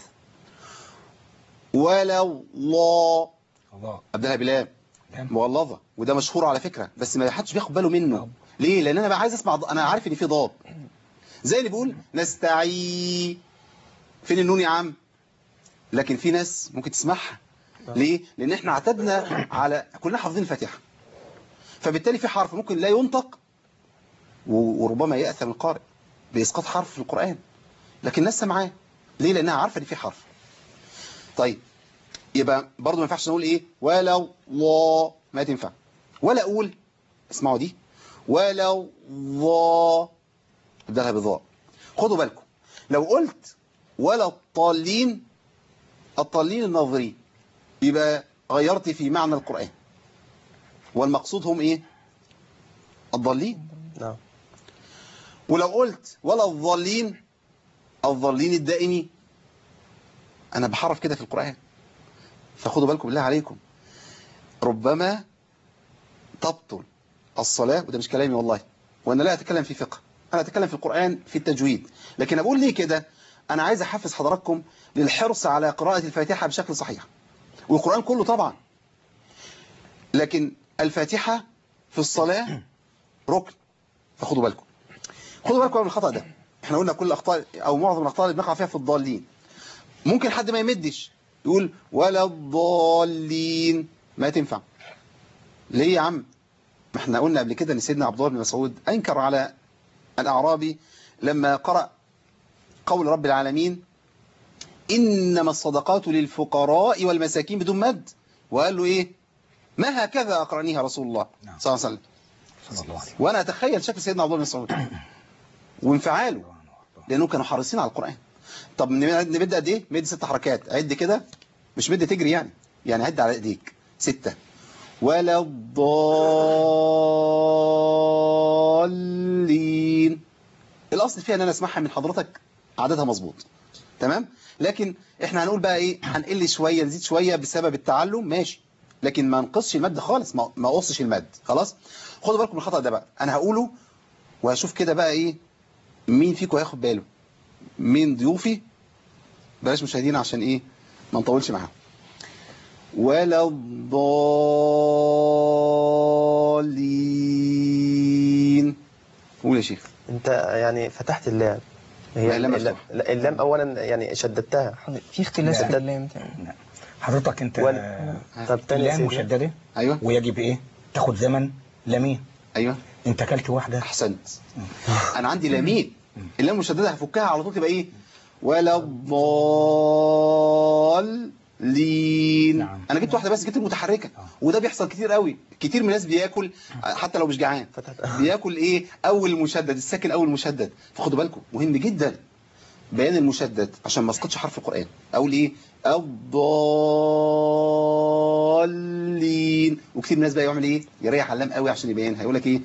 ولا الله الله أبدأها بلام لام. مغلظة وده مشهور على فكرة بس ما حدش بياخد باله منه ليه لأن أنا بقى عايز أسمع ض- أنا عارف إن في ضاد زي اللي بيقول نستعي فين النون يا عم لكن في ناس ممكن تسمعها ليه لأن احنا اعتدنا على كلنا حافظين الفاتحة فبالتالي في حرف ممكن لا ينطق و- وربما يأثم القارئ بإسقاط حرف في القرآن لكن الناس سمعاه ليه لأنها عارفة إن في حرف طيب يبقى برضه ما ينفعش نقول ايه ولا الله ما تنفع ولا اقول اسمعوا دي ولا ضا ابداها بضاء خدوا بالكم لو قلت ولا الضالين الضالين الناظرين يبقى غيرت في معنى القرآن والمقصود هم ايه الضالين نعم ولو قلت ولا الضالين الضالين الدائمين انا بحرف كده في القرآن فخدوا بالكم بالله عليكم ربما تبطل الصلاة وده مش كلامي والله وانا لا اتكلم في فقه انا اتكلم في القرآن في التجويد لكن اقول ليه كده انا عايز احفز حضراتكم للحرص على قراءة الفاتحة بشكل صحيح والقرآن كله طبعا لكن الفاتحة في الصلاة ركن فخدوا بالكم خدوا بالكم من الخطأ ده احنا قلنا كل الاخطاء او معظم الاخطاء اللي بنقع فيها في الضالين ممكن حد ما يمدش يقول ولا الضالين ما تنفع ليه يا عم ما احنا قلنا قبل كده ان سيدنا عبد الله بن مسعود انكر على الاعرابي لما قرأ قول رب العالمين إنما الصدقات للفقراء والمساكين بدون مد وقال له إيه ما هكذا أقرأنيها رسول الله نعم. صلى الله عليه وسلم صلى الله عليه وأنا أتخيل شكل سيدنا عبد الله بن مسعود وانفعاله لأنهم كانوا حريصين على القرآن طب نمد نمد قد إيه؟ مد ست حركات عد كده مش مد تجري يعني يعني عد على إيديك ستة ولا الضالين الأصل فيها أن أنا أسمعها من حضرتك عددها مظبوط تمام لكن احنا هنقول بقى ايه هنقل شوية نزيد شوية بسبب التعلم ماشي لكن ما نقصش المد خالص ما ما اقصش المد خلاص خدوا بالكم من الخطأ ده بقى انا هقوله وهشوف كده بقى ايه مين فيكم هياخد باله مين ضيوفي بلاش مشاهدين عشان ايه ما نطولش معاهم ولا الضالين قول يا شيخ انت يعني فتحت اللام لا، هي اللام اللام, مفتوحة. لا، اللام اولا يعني شددتها في اختلاس لا. في اللام تاني. حضرتك انت ولا- طب تاني يا اللام سيدي. مشدده ايوه ويجب ايه تاخد زمن لمين ايوه انت اكلت واحده احسنت انا عندي لامين اللام المشدده هفكها على طول تبقى ايه ولا الضالين نعم. انا جبت واحده بس جبت المتحركه وده بيحصل كتير قوي كتير من الناس بياكل حتى لو مش جعان فتحت بياكل ايه اول مشدد الساكن اول مشدد فخدوا بالكم مهم جدا بيان المشدد عشان ما اسقطش حرف القران اقول ايه الضالين وكتير من الناس بقى يعمل ايه يريح علام قوي عشان يبينها يقول لك ايه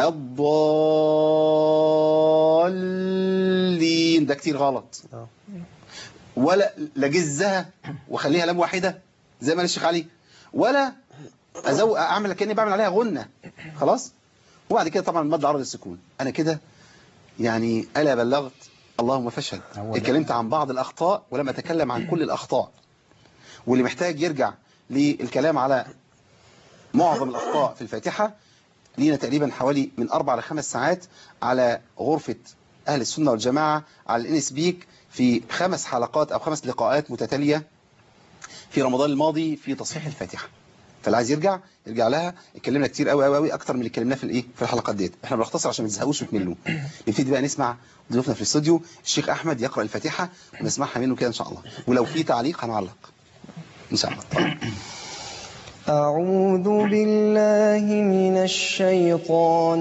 الضالين ده كتير غلط آه. ولا لجزها واخليها لام واحده زي ما قال الشيخ علي ولا ازوق اعمل كاني بعمل عليها غنه خلاص وبعد كده طبعا المد عرض السكون انا كده يعني الا بلغت اللهم فاشهد هو ده. اتكلمت عن بعض الاخطاء ولم اتكلم عن كل الاخطاء واللي محتاج يرجع للكلام على معظم الاخطاء في الفاتحه لينا تقريبا حوالي من اربع لخمس ساعات على غرفه اهل السنه والجماعه على الان سبيك في خمس حلقات او خمس لقاءات متتاليه في رمضان الماضي في تصحيح الفاتحه فاللي عايز يرجع يرجع لها اتكلمنا كتير قوي قوي قوي اكتر من اللي اتكلمناه في الايه في الحلقات ديت احنا بنختصر عشان ما تزهقوش وتملوا نبتدي بقى نسمع ضيوفنا في الاستوديو الشيخ احمد يقرا الفاتحه ونسمعها منه كده ان شاء الله ولو في تعليق هنعلق ان شاء الله اتفضل. أعوذ بالله من الشيطان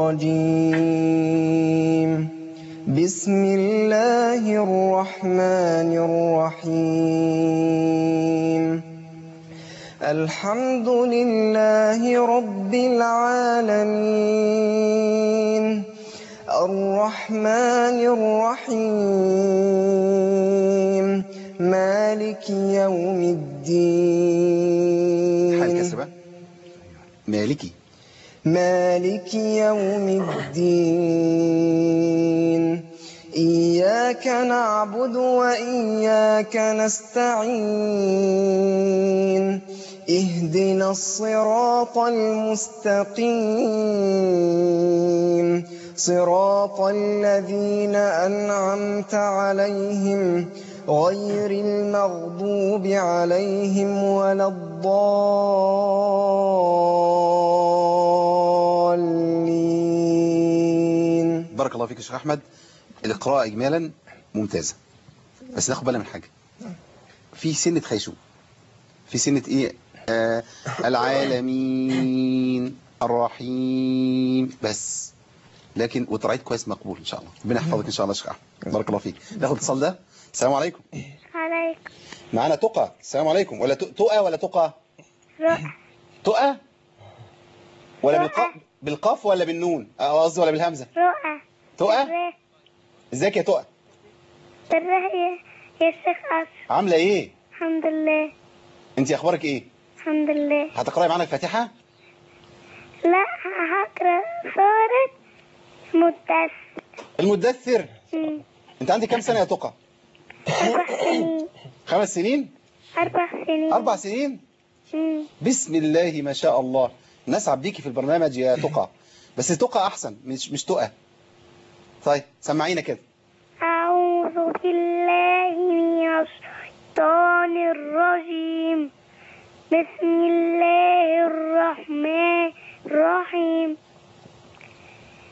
الرجيم بسم الله الرحمن الرحيم الحمد لله رب العالمين الرحمن الرحيم مالك يوم الدين حال كسر بقى مالكي مالك يوم الدين إياك نعبد وإياك نستعين اهدنا الصراط المستقيم صراط الذين أنعمت عليهم غير المغضوب عليهم ولا الضالين بارك الله فيك يا شيخ احمد القراءه اجمالا ممتازه بس ناخد بالنا من حاجه في سنه خيشوم في سنه ايه آه العالمين الرحيم بس لكن وتراعيت كويس مقبول ان شاء الله ربنا يحفظك ان شاء الله يا شيخ احمد بارك الله فيك ناخد الاتصال ده السلام عليكم عليك معانا تقى السلام عليكم ولا ت- تقى ولا تقى رؤى تقى ولا تقى. بالقاف بالقاف ولا بالنون آه، قصدي ولا بالهمزه رؤى تقى الره ازيك يا تقى الره يا يا شيخ أشرف عامله ايه الحمد لله انت اخبارك ايه الحمد لله هتقراي معانا الفاتحه لا هقرا سورة مدثر المدثر مم. انت عندك كام سنه يا تقى أربع سنين خمس سنين أربع سنين اربع سنين مم. بسم الله ما شاء الله نسعد بيكي في البرنامج يا تقى بس تقى احسن مش مش تقى طيب سمعينا كده أعوذ بالله من الشيطان الرجيم بسم الله الرحمن الرحيم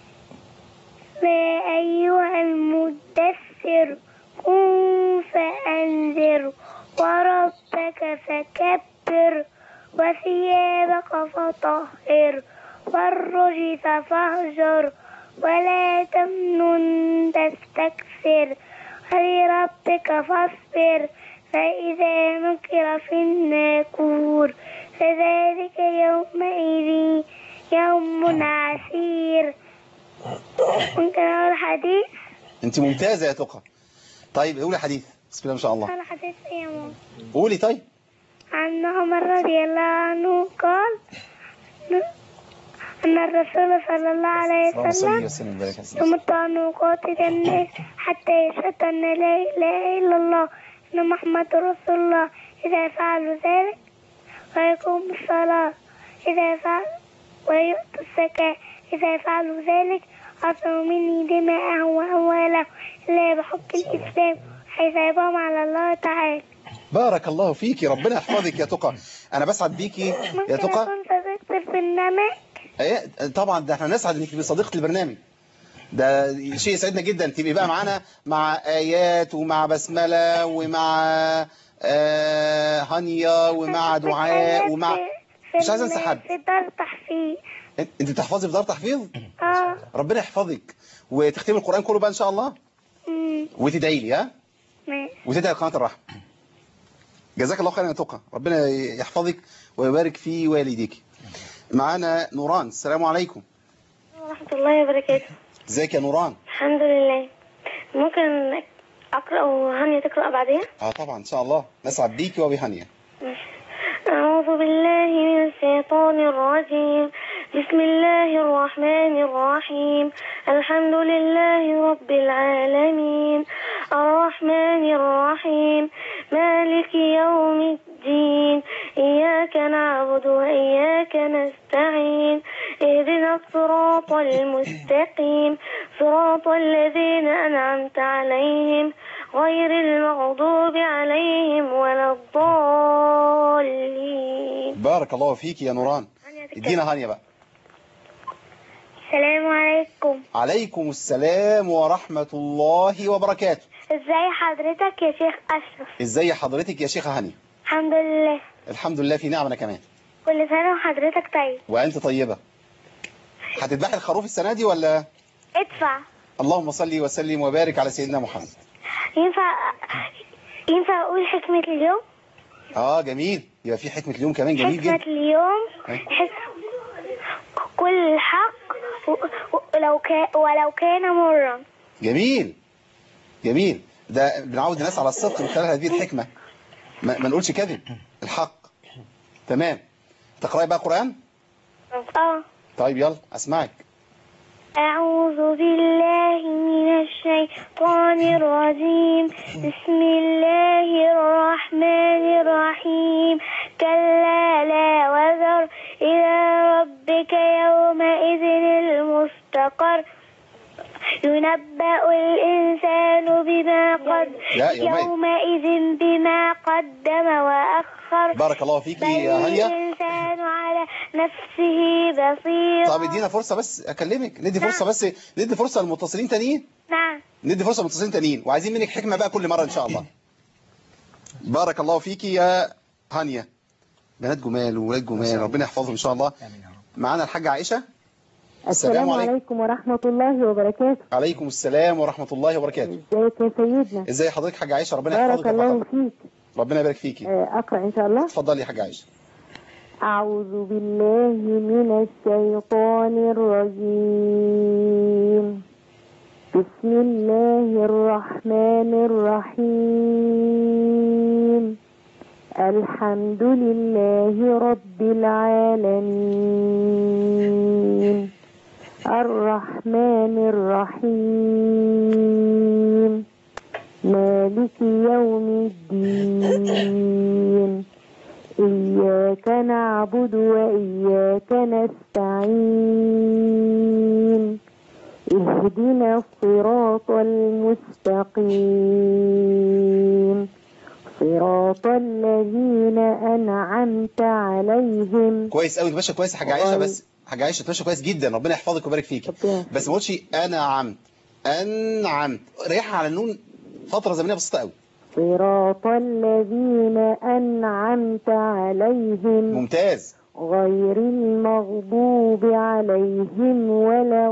يا أيها المدثر قم فأنذر فأنذر وربك فكبر وثيابك فطهر والرجز فاهجر ولا تمنن تستكثر ولربك فاصبر فإذا نكر في الناكور فذلك يومئذ يوم عسير ممكن أقول حديث انت ممتازة يا تقى طيب قولي حديث بسم الله ما شاء الله أقول حديث إيه يا ماما قولي طيب عن عمر رضي الله عنه قال أن الرسول صلى الله عليه اللهم صل وسلم وسلم وبارك على سيدنا يمت أن يقاتل الناس حتى يشهد أن لا إله إلا الله أن محمد رسول الله إذا فعلوا ذلك ويقوم الصلاة إذا فعلوا ويؤتوا الزكاة إذا فعلوا ذلك عصوا مني دماءهم وأموالهم إلا بحق الإسلام حسابهم على الله تعالى بارك الله فيكي ربنا يحفظك يا تقى انا بسعد بيكي يا ممكن تقى أكون صديقة البرنامج ايه طبعا ده احنا نسعد انك تبقي صديقة البرنامج ده شيء يسعدنا جدا تبقي بقى معانا مع ايات ومع بسملة ومع آه هانيا ومع دعاء ومع في مش عايز انسى حد في دار تحفيظ انت انت بتحفظي في دار تحفيظ اه ربنا يحفظك وتختمي القرآن كله بقى ان شاء الله أمم، وتدعي لي ها ماشي وتدعي لقناة الرحمة جزاك الله خيرا يا تقى ربنا يحفظك ويبارك في والديك معانا نوران السلام عليكم ورحمة الله وبركاته ازيك يا نوران الحمد لله ممكن أقرأ وهانية تقرأ بعدين اه طبعا ان شاء الله نسعد بيكي وبهانية أعوذ بالله من الشيطان الرجيم بسم الله الرحمن الرحيم الحمد لله رب العالمين الرحمن الرحيم مالك يوم الدين إياك نعبد وإياك نستعين اهدنا الصراط المستقيم صراط الذين أنعمت عليهم غير المغضوب عليهم ولا الضالين بارك الله فيكي يا نوران ادينا هانية بقى السلام عليكم عليكم السلام ورحمة الله وبركاته ازاي حضرتك يا شيخ أشرف ازاي حضرتك يا شيخة هانية الحمد لله الحمد لله في نعم انا كمان كل سنة وحضرتك طيب وانت طيبة هتذبحي الخروف السنة دي ولا ادفع اللهم صل وسلم وبارك على سيدنا محمد ينفع ينفع أقول حكمة اليوم اه جميل يبقى في حكمة اليوم كمان جميل حكمة جدا اليوم أي. حك... كل الحق و... ولو كان ولو كان مرا جميل جميل ده بنعود الناس على الصدق من خلال هذه الحكمة ما, ما نقولش كذب الحق تمام تقرأي بقى قرآن اه طيب يلا اسمعك أعوذ بالله من الشيطان الرجيم بسم الله الرحمن الرحيم كلا لا وزر إلى ربك يومئذ المستقر ينبأ الإنسان بما قد لا، يومئذ. يومئذ بما قدم وأخر بارك الله فيكي بل يا هانية الإنسان على نفسه بصير طب ادينا فرصة بس اكلمك ندي فرصة بس ندي فرصة للمتصلين تانيين نعم ندي فرصة للمتصلين تانيين وعايزين منك حكمة بقى كل مرة ان شاء الله بارك الله فيكي يا هانية بنات جمال وولاد جمال ربنا يحفظهم ان شاء الله معانا الحاجة عائشة السلام عليكم عليكم ورحمة الله وبركاته عليكم السلام ورحمة الله وبركاته ازيك يا سيدنا ازاي حضرتك حاجة عائشة ربنا بارك يحفظك الله ويحفظك. فيك ربنا يبارك فيكي آه، أقرأ إن شاء الله اتفضلي يا حاجة عائشة أعوذ بالله من الشيطان الرجيم بسم الله الرحمن الرحيم الحمد لله رب العالمين الرحمن الرحيم مالك يوم الدين إياك نعبد وإياك نستعين اهدنا الصراط المستقيم صراط الذين أنعمت عليهم كويس قوي تمشى كويس يا حاجة عائشة بس حاجة عائشة تمشى كويس جدا ربنا يحفظك ويبارك فيكي بس ما قلتش انا عمت انعمت ريحها على النون فترة زمنية بسيطة قوي صراط الذين أنعمت عليهم ممتاز غير المغضوب عليهم ولا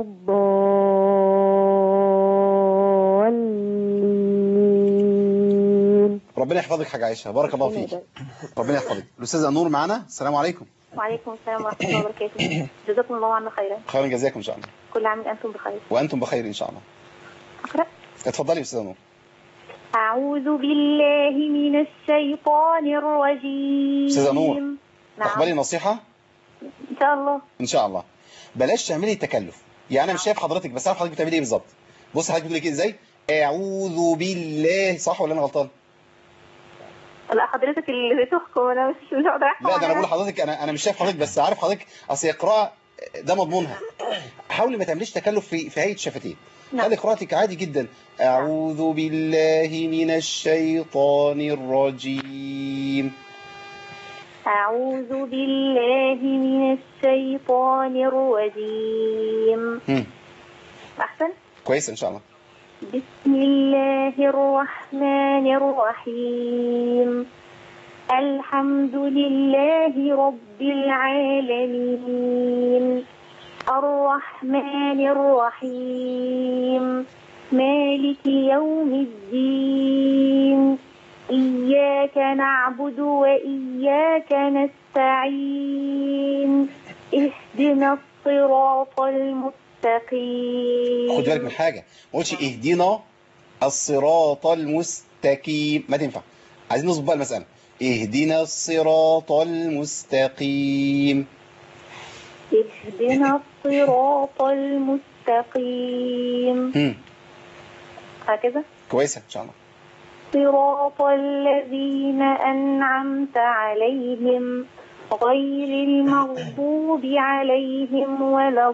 الضالين ربنا يحفظك حاجة عائشة بارك الله فيك ربنا يحفظك الأستاذة نور معنا السلام عليكم وعليكم السلام ورحمة الله وبركاته جزاكم الله عنا خيرا خيرا جزاكم إن شاء الله كل عام وأنتم بخير وأنتم بخير إن شاء الله أقرأ اتفضلي يا أستاذة نور أعوذ بالله من الشيطان الرجيم أستاذة نور نعم تقبلي نصيحة إن شاء الله إن شاء الله بلاش تعملي تكلف يعني أنا مش شايف حضرتك بس عارف حضرتك بتعملي إيه بالظبط بص حضرتك بتقولي كده إزاي أعوذ بالله صح ولا أنا غلطان لا حضرتك اللي تحكم أنا مش مش هقدر أحكم لا ده انا عليها. بقول لحضرتك انا انا مش شايف حضرتك بس عارف حضرتك اصل قراءه ده مضمونها حاولي ما تعمليش تكلف في في هيئه الشفتين نعم. خلي قراءتك عادي جدا اعوذ بالله من الشيطان الرجيم أعوذ بالله من الشيطان الرجيم هم. أحسن كويس ان شاء الله بسم الله الرحمن الرحيم الحمد لله رب العالمين الرحمن الرحيم مالك يوم الدين إياك نعبد وإياك نستعين اهدنا الصراط المستقيم خد بالك من حاجه ما قلتش اهدنا الصراط المستقيم ما تنفع عايزين نظبط بقى المساله اهدنا الصراط المستقيم اهدنا الصراط المستقيم هم. هكذا كويسه ان شاء الله صراط الذين أنعمت عليهم غير المغضوب عليهم ولا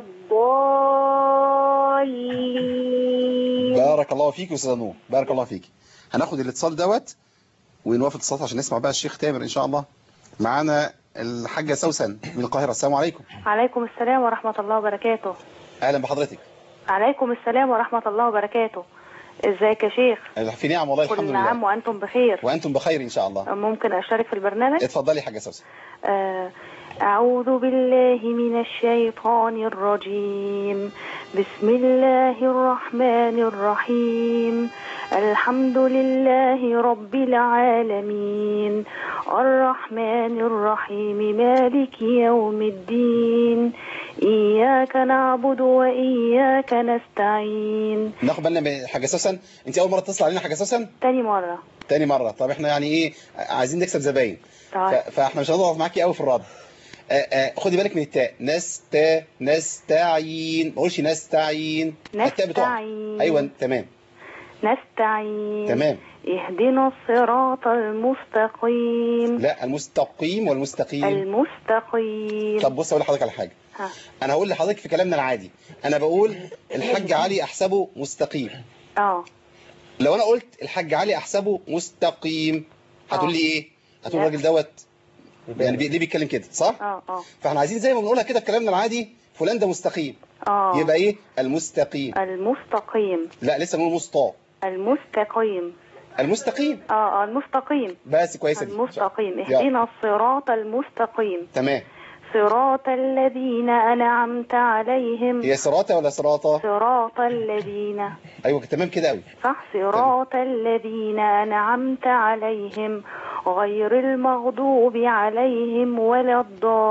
الضالين بارك الله فيك يا استاذ نور بارك الله فيك هناخد الاتصال دوت ونوقف الاتصال عشان نسمع بقى الشيخ تامر ان شاء الله معانا الحاجه سوسن من القاهره السلام عليكم عليكم السلام ورحمة الله وبركاته اهلا بحضرتك عليكم السلام ورحمة الله وبركاته ازيك يا شيخ في نعم والله الحمد كل عام لله وأنتم بخير وانتم بخير ان شاء الله ممكن أشارك في البرنامج اتفضلي يا حاجه سوسن آه، أعوذ بالله من الشيطان الرجيم بسم الله الرحمن الرحيم الحمد لله رب العالمين الرحمن الرحيم مالك يوم الدين إياك نعبد وإياك نستعين ناخد بالنا من حاجه سوسن انت اول مره تتصل علينا حاجه سوسن تاني مرة تاني مره طب احنا يعني ايه عايزين نكسب زباين ف- طيب فاحنا مش هنضغط معاكي قوي في الرد آه، آه، خدي بالك من التاء نستا نستعين ما اقولش نستعين التاء بتقع نستعين ايوه تمام نستعين تمام اهدنا الصراط المستقيم لا المستقيم والمستقيم المستقيم طب بص اقول لحضرتك على حاجه ها. انا هقول لحضرتك في كلامنا العادي انا بقول الحاج علي احسبه مستقيم اه لو انا قلت الحاج علي احسبه مستقيم هتقول لي ايه هتقول لا. الراجل دوت يعني بي- ليه بيتكلم كده صح اه اه فاحنا عايزين زي ما بنقولها كده في كلامنا العادي فلان ده مستقيم اه يبقى ايه المستقيم المستقيم لا لسه بنقول مسطا المستقيم المستقيم اه اه المستقيم بس كويسه دي المستقيم يا. اهدنا الصراط المستقيم تمام صراط الذين أنعمت عليهم هي سراطه ولا سراطه صراط الذين ايوه تمام كده قوي صح صراط الذين أنعمت عليهم غير المغضوب عليهم ولا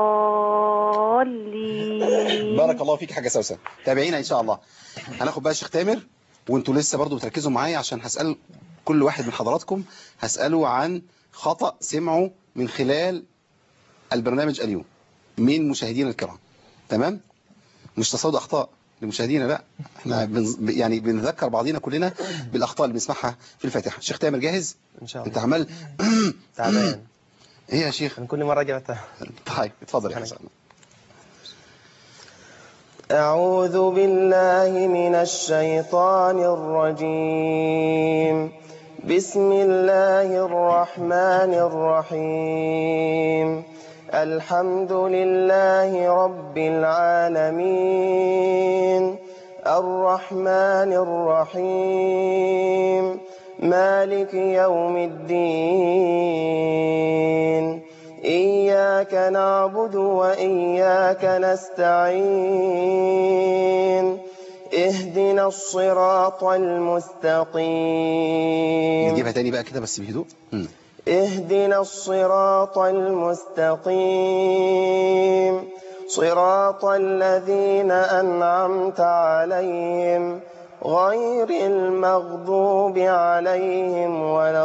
الضالين بارك الله فيك يا حاجه سوسن تابعينا ان شاء الله هناخد بقى الشيخ تامر وانتوا لسه برضو بتركزوا معايا عشان هسال كل واحد من حضراتكم هساله عن خطا سمعه من خلال البرنامج اليوم من مشاهدينا الكرام تمام مش تصاد اخطاء لمشاهدينا لا احنا بنز... يعني بنذكر بعضينا كلنا بالاخطاء اللي بنسمعها في الفاتحه شيخ تامر جاهز ان شاء انت الله عمال تعبان ايه يا شيخ من كل مره جبتها طيب اتفضل يا حسن أعوذ بالله من الشيطان الرجيم بسم الله الرحمن الرحيم الحمد لله رب العالمين الرحمن الرحيم مالك يوم الدين إياك نعبد وإياك نستعين اهدنا الصراط المستقيم نجيبها تاني بقى كده بس بهدوء مم. اهدنا الصراط المستقيم صراط الذين أنعمت عليهم غير المغضوب عليهم ولا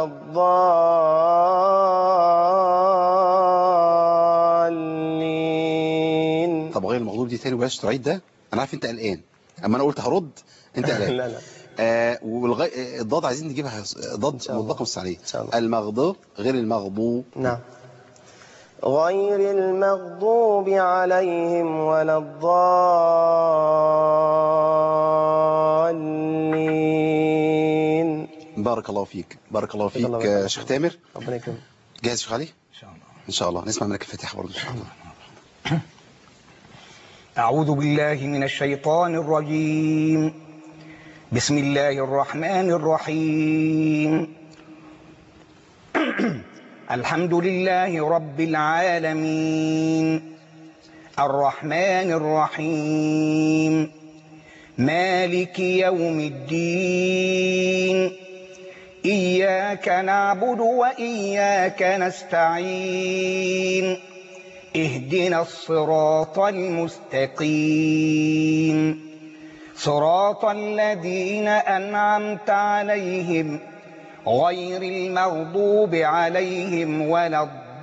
الضالين طب غير المغضوب دي تاني وبلاش تعيد ده انا عارف انت قلقان اما انا قلت هرد انت قلقان لا لا آه والغ... الضاد عايزين نجيبها ضاد مطلقه مستعليه المغضوب غير المغضوب نعم غير المغضوب عليهم ولا الضالين بارك الله فيك بارك الله فيك الله آه، يبارك شيخ تامر ربنا يكرمك جاهز شيخ علي ان شاء الله ان شاء الله نسمع منك الفاتحه برضه ان شاء الله أعوذ بالله من الشيطان الرجيم بسم الله الرحمن الرحيم الحمد لله رب العالمين الرحمن الرحيم مالك يوم الدين إياك نعبد وإياك نستعين اهدنا الصراط المستقيم صراط الذين أنعمت عليهم غير المغضوب عليهم ولا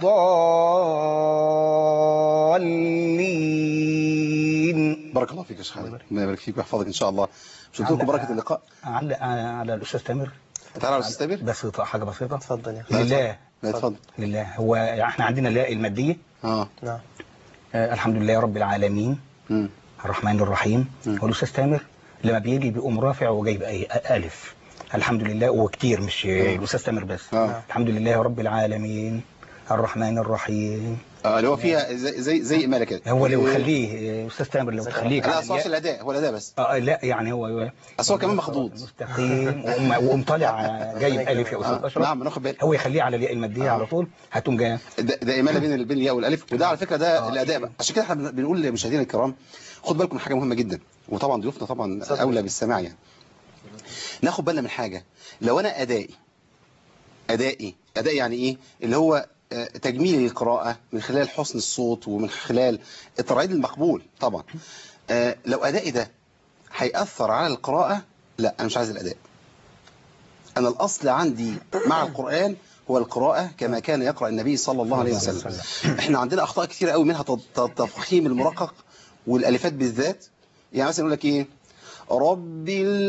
الضالين بارك الله فيك يا شيخ علي ربنا يبارك فيك ويحفظك ان شاء الله مش قلت لكم بركه اللقاء على على الأستاذ تامر تعالى يا استاذ تامر بسيطة حاجة بسيطة اتفضل يا لله لا اتفضل لله هو احنا عندنا لا المادية اه نعم آه الحمد لله رب العالمين مم. الرحمن الرحيم مم. هو الأستاذ تامر لما بيجي بيقوم رافع وجايب أي ألف الحمد لله وكتير مش الأستاذ تامر بس آه. الحمد لله رب العالمين الرحمن الرحيم آه، اللي هو فيها زي زي, زي إمالة كده هو لو يخليه أستاذ تامر لو تخليه لا على اصل الياء- الاداء هو الاداء بس اه لا يعني هو اصل هو كمان مخضوض مستقيم وقوم- وقوم طالع جايب ألف يا أستاذ آه، أشرف نعم بناخد بالي هو يخليه على الياء المادية على طول هتقوم جاي ده, ده إمالة بين ال- بين الياء والالف وده على فكره ده الاداء بقى عشان كده احنا بن- بنقول لمشاهدينا الكرام خد بالكم من حاجه مهمه جدا وطبعا ضيوفنا طبعا اولى بالسماع يعني ناخد بالنا من حاجه لو انا ادائي ادائي ادائي يعني ايه اللي هو آه، تجميل القراءه من خلال حسن الصوت ومن خلال الترعيد المقبول طبعا آه، لو ادائي ده هيأثر على القراءه لا انا مش عايز الاداء انا الاصل عندي مع القرآن هو القراءة كما كان يقرأ النبي صلى الله عليه وسلم احنا عندنا اخطاء كثيرة قوي منها تض- تض- تفخيم المرقق والالفات بالذات يعني مثلا يقول لك ايه رب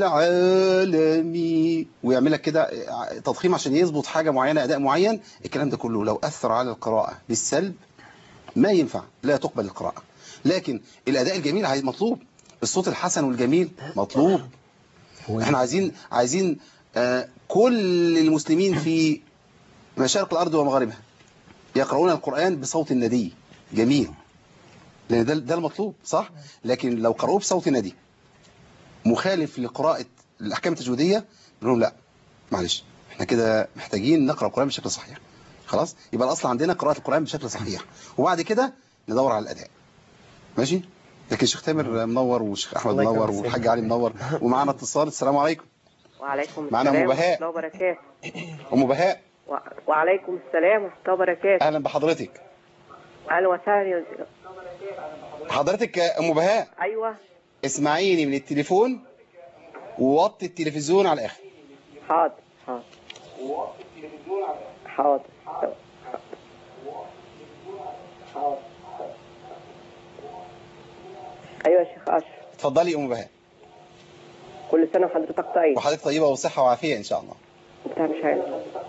العالمين ويعمل لك كده تضخيم عشان يظبط حاجة معينة اداء معين الكلام ده كله لو اثر على القراءة بالسلب ما ينفع لا تقبل القراءة لكن الاداء الجميل عايز مطلوب الصوت الحسن والجميل مطلوب احنا عايزين عايزين آه، كل المسلمين في مشارق الارض ومغاربها يقرؤون القرآن بصوت ندي جميل لان ده ده المطلوب صح لكن لو قرأوه بصوت ندي مخالف لقراءة الاحكام التجويدية نقول لهم لا معلش احنا كده محتاجين نقرأ القرآن بشكل صحيح خلاص يبقى الاصل عندنا قراءة القرآن بشكل صحيح وبعد كده ندور على الاداء ماشي لكن شيخ تامر منور وشيخ احمد الله يكرمك منور سيدي. والحاج علي منور ومعانا اتصال السلام عليكم وعليكم معنا السلام أم بهاء. ورحمة الله وبركاته ام بهاء و... وعليكم السلام ورحمة الله وبركاته اهلا بحضرتك أهلا وسهلا يا- حضرتك يا ام بهاء أيوه اسمعيني من التليفون ووطي التلفزيون على الاخر حاضر حاضر حاضر أيوه يا شيخ أشرف اتفضلي يا ام بهاء كل سنة وحضرتك طيب وحضرتك طيبه وصحه وعافيه ان شاء الله أنت مش عارف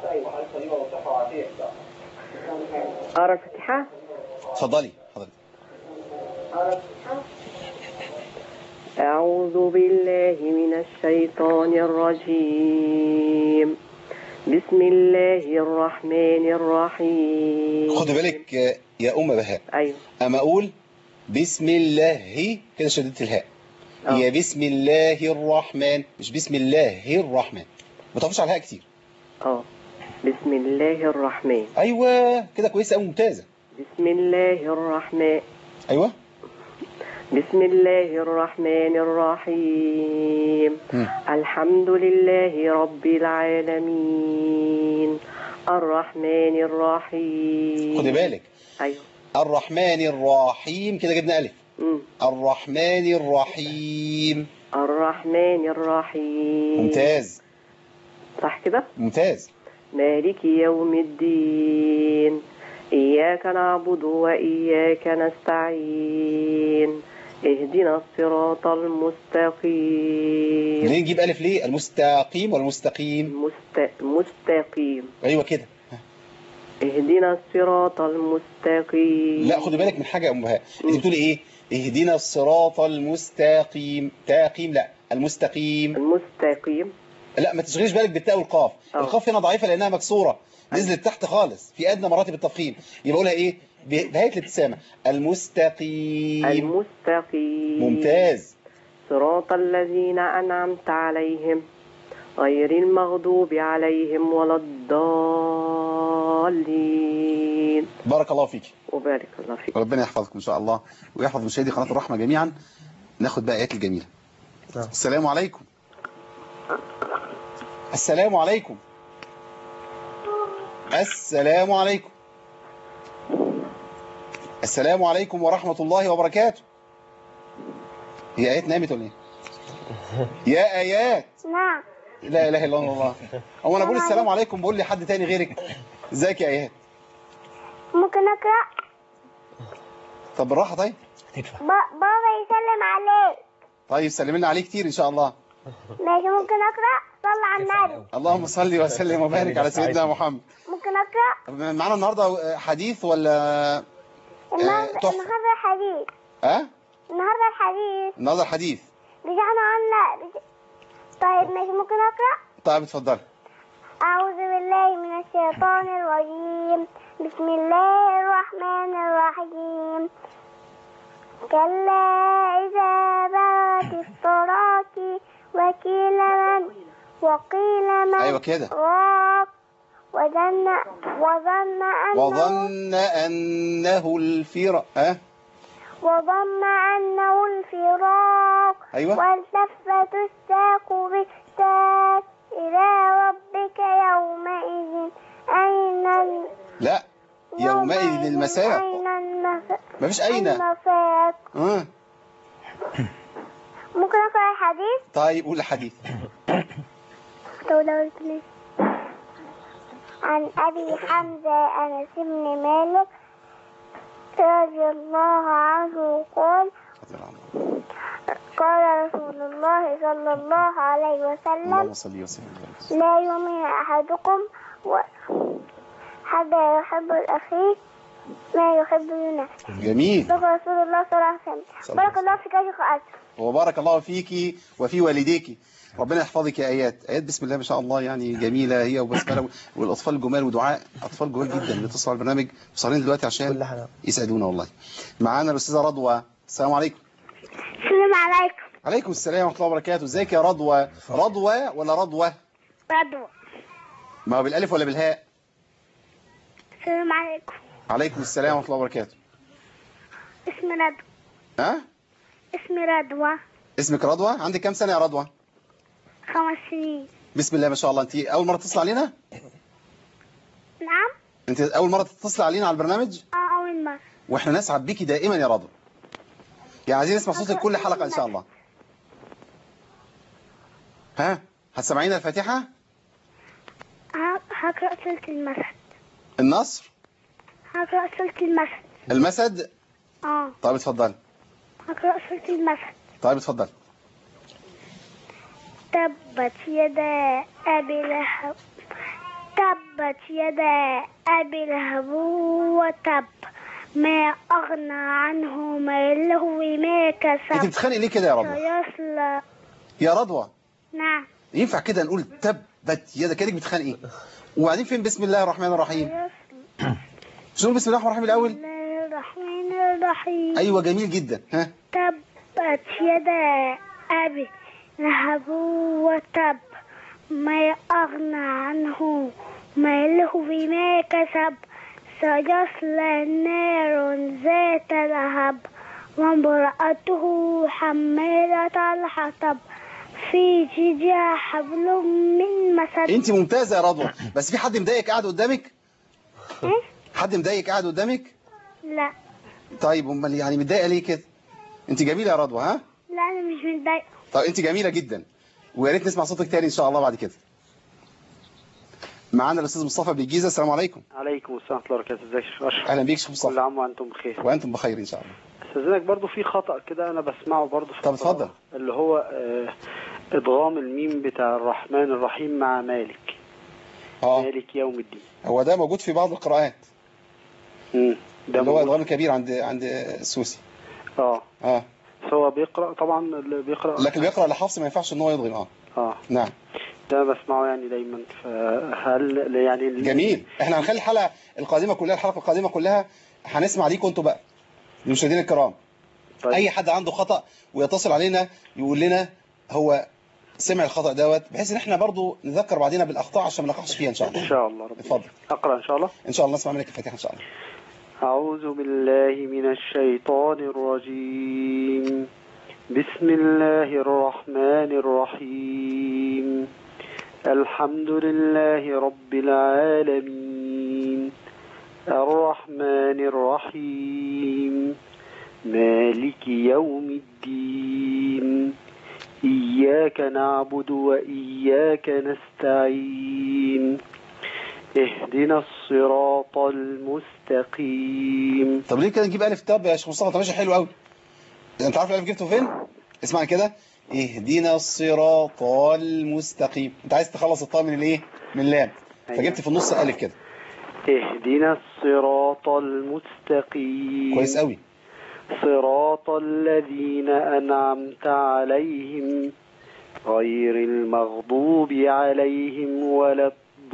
أقرأ الفاتحة اتفضلي حضرتك أعوذ بالله من الشيطان الرجيم بسم الله الرحمن الرحيم خد بالك يا ام بهاء أيوه اما اقول بسم الله كده شددت الهاء آه. هي بسم الله الرحمن مش بسم الله الرحمن ما تقفش على الهاء كتير اه بسم الله الرحمن ايوه كده كويسه قوي ممتازه بسم الله الرحمن ايوه بسم الله الرحمن الرحيم مم. الحمد لله رب العالمين الرحمن الرحيم خدي بالك ايوه الرحمن الرحيم كده جبنا الف مم. الرحمن الرحيم الرحمن الرحيم ممتاز صح كده ممتاز مالك يوم الدين إياك نعبد وإياك نستعين اهدنا الصراط المستقيم ليه نجيب الف ليه المستقيم ولا المستقيم مست... مستقيم ايوه كده اهدنا الصراط المستقيم لا خدي بالك من حاجه يا ام بهاء انت بتقولي ايه اهدنا الصراط المستقيم تاقيم لا المستقيم المستقيم لا ما تشغليش بالك بالتاء والقاف القاف هنا ضعيفه لانها مكسوره نزلت تحت خالص في ادنى مراتب التفخيم يبقى اقولها ايه ب- بهيئه الابتسامه المستقيم المستقيم ممتاز صراط الذين أنعمت عليهم غير المغضوب عليهم ولا الضالين بارك الله فيك وبارك الله فيك ربنا يحفظكم ان شاء الله ويحفظ مشاهدي قناه الرحمه جميعا ناخد بقى ايات الجميله نعم. السلام عليكم السلام عليكم السلام عليكم السلام عليكم ورحمة الله وبركاته هي آيات نامت ولا ايه؟ يا آيات نعم لا إله إلا الله هو أنا بقول السلام عليكم بقول لي حد تاني غيرك ازيك يا آيات ممكن أقرأ طب بالراحة طيب ب- بابا يسلم عليك طيب سلم لنا عليه كتير إن شاء الله ماشي ممكن أقرأ صل على النبي اللهم صل وسلم وبارك على سيدنا محمد ممكن أقرأ معانا النهاردة حديث ولا النهاردة تحفة. النهاردة الحديث ها النهاردة الحديث النهاردة الحديث رجعنا عنا رج... طيب ماشي ممكن أقرأ طيب اتفضل أعوذ بالله من الشيطان الرجيم بسم الله الرحمن الرحيم كلا إذا بلغت التراقي وكيل من وقيل من أيوة كده. راق وظن وظن أنه وظن أنه الفراق ها وظن أنه الفراق أيوة. والتفت الساق بالساق إلى ربك يومئذ أين ال- لا يومئذ المساق أين المساق مفيش أين المساق ها ممكن أقرأ الحديث طيب قول الحديث دولة بليز عن أبي حمزة أنس بن مالك رضي الله عنه قال قال رسول الله صلى الله عليه وسلم اللهم صل وسلم وبارك. لا يؤمن أحدكم و... حتى يحب الأخير ما يحب لنفسه جميل صدق رسول الله صلى الله عليه وسلم بارك الله فيك يا شيخ أسر وبارك الله فيك وفي والديك ربنا يحفظك يا ايات ايات بسم الله ما شاء الله يعني جميله هي وبسمله والاطفال الجمال ودعاء اطفال جمال جدا بيتصلوا على البرنامج مصارين دلوقتي عشان يسعدونا والله معانا الاستاذه رضوى السلام عليكم السلام عليكم عليكم السلام ورحمه الله وبركاته ازيك يا رضوى رضوى ولا رضوى رضوى ما هو بالالف ولا بالهاء السلام عليكم عليكم السلام ورحمه الله وبركاته اسمي رضوى ها اسمي رضوى اسمك رضوى عندك كام سنه يا رضوى خمس سنين بسم الله ما شاء الله انت اول مره تتصل علينا نعم انت اول مره تتصل علينا على البرنامج اه أول مرة واحنا نسعد بيكي دائما يا رضوى يعني عايزين نسمع صوتك كل حلقه ان شاء الله ها هتسمعينا الفاتحه ه- هقرأ سورة المسد النصر هقرأ سورة المسد المسد اه طيب اتفضل هقرأ سورة المسد طيب اتفضل تبت يدا أبي لهب تبت يدا أبي لهب وتب ما أغنى عنه ماله وما انت كسب بتتخانقي ليه كده يا رضوى سيصلى يا رضوى نعم ينفع كده نقول تبت يدا كانك بتتخانقي وبعدين فين بسم الله الرحمن الرحيم مش نقول بسم الله الرحمن الرحيم الاول بسم الله الرحمن الرحيم ايوه جميل جدا ها تبت يدا أبي لهب وتب ما أغنى عنه ماله بما كسب سيصلى نار ذات لهب وامرأته حمالة الحطب في جيدها حبل من مسد انت ممتازه يا رضوى بس في حد مضايقك قاعد قدامك حد مضايقك قاعد قدامك لا طيب امال يعني متضايقه ليه كده انت جميله يا رضوى ها لا أنا مش متضايقة طب انت جميله جدا ويا ريت نسمع صوتك تاني ان شاء الله بعد كده معانا الاستاذ مصطفى بالجيزه السلام عليكم عليكم السلام ورحمة الله وبركاته ازيك يا شيخ أشرف اهلا بيك شيخ كل مصطفى عام وأنتم بخير وانتم بخير ان شاء الله استاذنك برضو في خطأ كده أنا بسمعه برضو في طب القراءة، اتفضل. اللي هو آه، إدغام الميم بتاع الرحمن الرحيم مع مالك اه مالك يوم الدين هو ده موجود في بعض القراءات مم. ده اللي هو موجود. ادغام كبير عند عند السوسي اه اه بس هو بيقرأ طبعا اللي بيقرأ لكن بيقرا لحفص ما ينفعش ان هو يضغم اه اه نعم ده بسمعه يعني دايما فهل يعني ال- جميل احنا هنخلي الحلقه القادمه كلها الحلقه القادمه كلها هنسمع ليكم انتوا بقى المشاهدين الكرام طيب. اي حد عنده خطا ويتصل علينا يقول لنا هو سمع الخطا دوت بحيث ان احنا برضو نذكر بعضنا بالاخطاء عشان ما نقعش فيها ان شاء الله إن شاء الله رب اتفضل أقرأ إن شاء الله ان شاء الله نسمع منك الفاتحه ان شاء الله أعوذ بالله من الشيطان الرجيم بسم الله الرحمن الرحيم الحمد لله رب العالمين الرحمن الرحيم مالك يوم الدين إياك نعبد وإياك نستعين اهدنا الصراط المستقيم طب ليه كده نجيب الف تاب يا شيخ مصطفى طب ماشي حلو قوي انت عارف الالف جبته فين اسمع كده اهدنا الصراط المستقيم انت عايز تخلص الطاء من الايه من اللام فجبت في النص الف كده اهدنا الصراط المستقيم كويس قوي صراط الذين أنعمت عليهم غير المغضوب عليهم ولا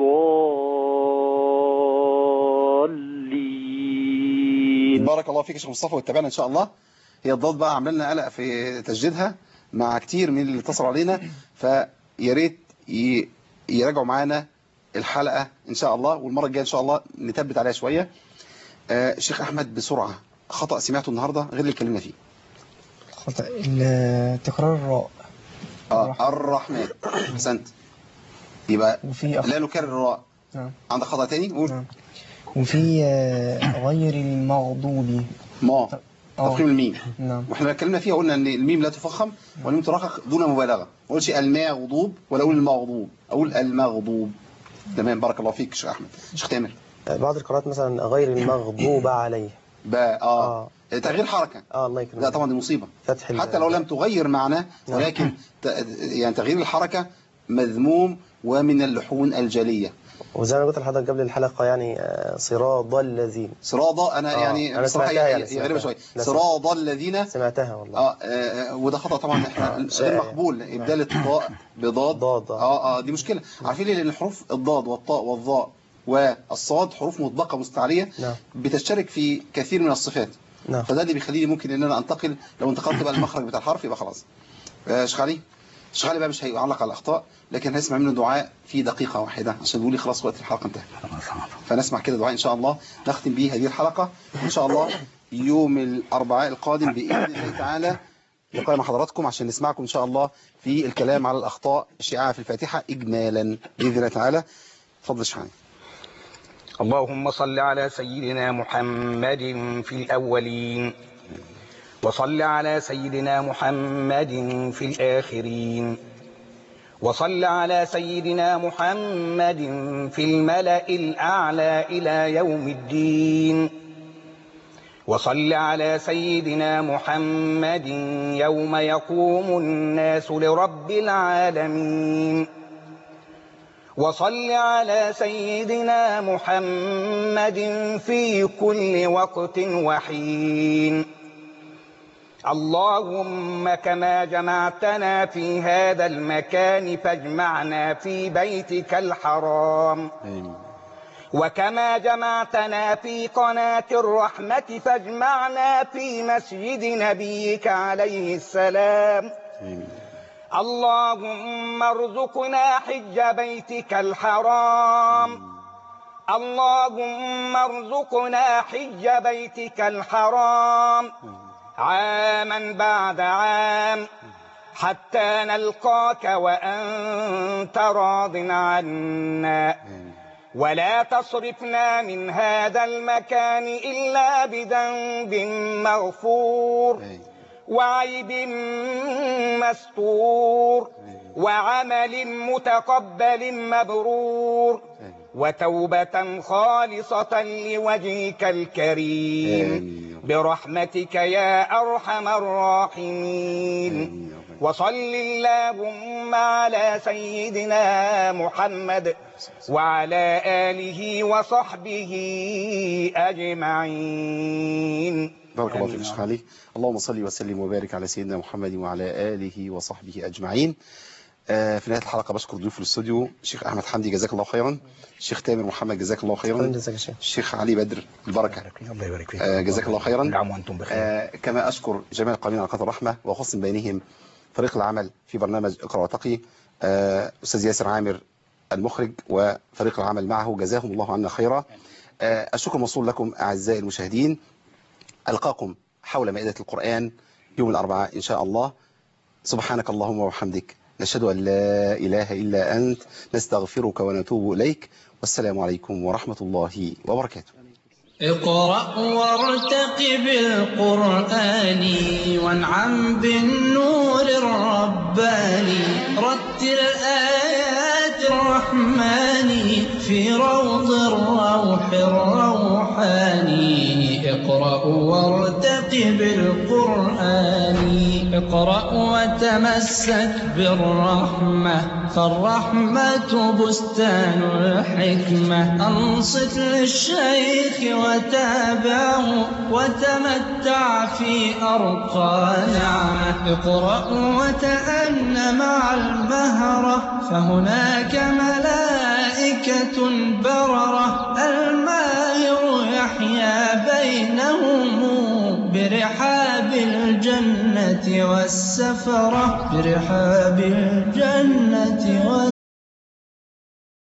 الضالين بارك الله فيك يا شيخ مصطفى واتبعنا ان شاء الله هي الضاد بقى عامله لنا قلق في تجديدها مع كتير من اللي اتصلوا علينا فيا ريت ي- يراجعوا معانا الحلقه ان شاء الله والمره الجايه ان شاء الله نثبت عليها شويه آه شيخ احمد بسرعه خطا سمعته النهارده غير اللي اتكلمنا فيه خطأ ال- تكرار الراء اه الرحمن احسنت يبقى وفي أخ... لا نكرر الراء نعم. عندك خطا تاني قول وفي آه، غير المغضوب ما آه. تفخيم الميم نعم واحنا اتكلمنا فيها قلنا ان الميم لا تفخم والميم ترقق دون مبالغه ما اقولش المغضوب ولا اقول المغضوب اقول المغضوب تمام بارك الله فيك شيخ احمد شيخ تامر بعض القراءات مثلا غير المغضوب عليه باء اه, تغيير حركه اه الله يكرمك لا طبعا دي مصيبه فتح ال- حتى لو لم تغير معناه ولكن ت... يعني تغيير الحركه مذموم ومن اللحون الجليه وزي ما قلت لحضرتك قبل الحلقة يعني آه، صراط الذين صراط انا آه، يعني أنا بصراحه سمعتها هي يعني هي غريبه شويه لا، صراط الذين سمعتها والله آه, آه وده خطا طبعا احنا غير شائع. مقبول ابدال الطاء بضاد ضاد اه اه دي مشكله عارفين ليه لان الحروف الضاد والطاء والظاء والصاد حروف مطبقه مستعليه نعم بتشترك في كثير من الصفات نعم فده اللي بيخليني ممكن ان انا انتقل لو انتقلت بقى المخرج بتاع الحرف يبقى خلاص آه، شيخ علي شيخ علي بقى مش هيعلق على الاخطاء لكن هنسمع منه دعاء في دقيقه واحده عشان بيقول لي خلاص وقت الحلقه انتهى فنسمع كده دعاء ان شاء الله نختم به هذه الحلقه ان شاء الله يوم الاربعاء القادم باذن الله تعالى لقاء مع حضراتكم عشان نسمعكم ان شاء الله في الكلام على الاخطاء الشائعه في الفاتحه اجمالا باذن الله تعالى اتفضل شيخ علي اللهم صل على سيدنا محمد في الأولين وصل على سيدنا محمد في الآخرين وصل على سيدنا محمد في الملأ الأعلى إلى يوم الدين وصل على سيدنا محمد يوم يقوم الناس لرب العالمين وصل على سيدنا محمد في كل وقت وحين اللهم كما جمعتنا في هذا المكان فاجمعنا في بيتك الحرام وكما جمعتنا في قناة الرحمة فاجمعنا في مسجد نبيك عليه السلام اللهم ارزقنا حج بيتك الحرام اللهم ارزقنا حج بيتك الحرام عاما بعد عام حتى نلقاك وأنت راض عنا ولا تصرفنا من هذا المكان إلا بذنب مغفور وعيب مستور وعمل متقبل مبرور وتوبة خالصة لوجهك الكريم برحمتك يا أرحم الراحمين وصل اللهم على سيدنا محمد وعلى آله وصحبه أجمعين بارك الله فيك شيخ علي اللهم صل وسلم وبارك على سيدنا محمد وعلى آله وصحبه أجمعين آه، في نهاية الحلقة بشكر ضيوف الاستوديو الشيخ أحمد حمدي جزاك الله خيرا الشيخ تامر محمد جزاك الله خيرا جزاك الشيخ الشيخ علي بدر البركة الله يبارك فيك آه، جزاك الله خيرا كل عام وانتم بخير آه، كما أشكر جميع القائمين على قناة الرحمة وخص بينهم فريق العمل في برنامج اقرأ وتقي آه، أستاذ ياسر عامر المخرج وفريق العمل معه جزاهم الله عنا خيرا آه، الشكر موصول لكم أعزائي المشاهدين ألقاكم حول مائدة القرآن يوم الأربعاء إن شاء الله سبحانك اللهم وبحمدك نشهد أن لا إله إلا أنت نستغفرك ونتوب إليك والسلام عليكم ورحمة الله وبركاته اقرأ وارتقب القرآن وانعم بالنور الرباني رتل آيات الرحمن في روض الروح الروحاني اقرأ وارتقب القرآن اقرأ وتمسك بالرحمة فالرحمة بستان الحكمة أنصت للشيخ وتابعه وتمتع في أرقى نعمة اقرأ وتأن مع المهرة فهناك ملائكة بررة الماهر يحيا بينهم برحاب الجنة والسفرة برحاب الجنة والسفرة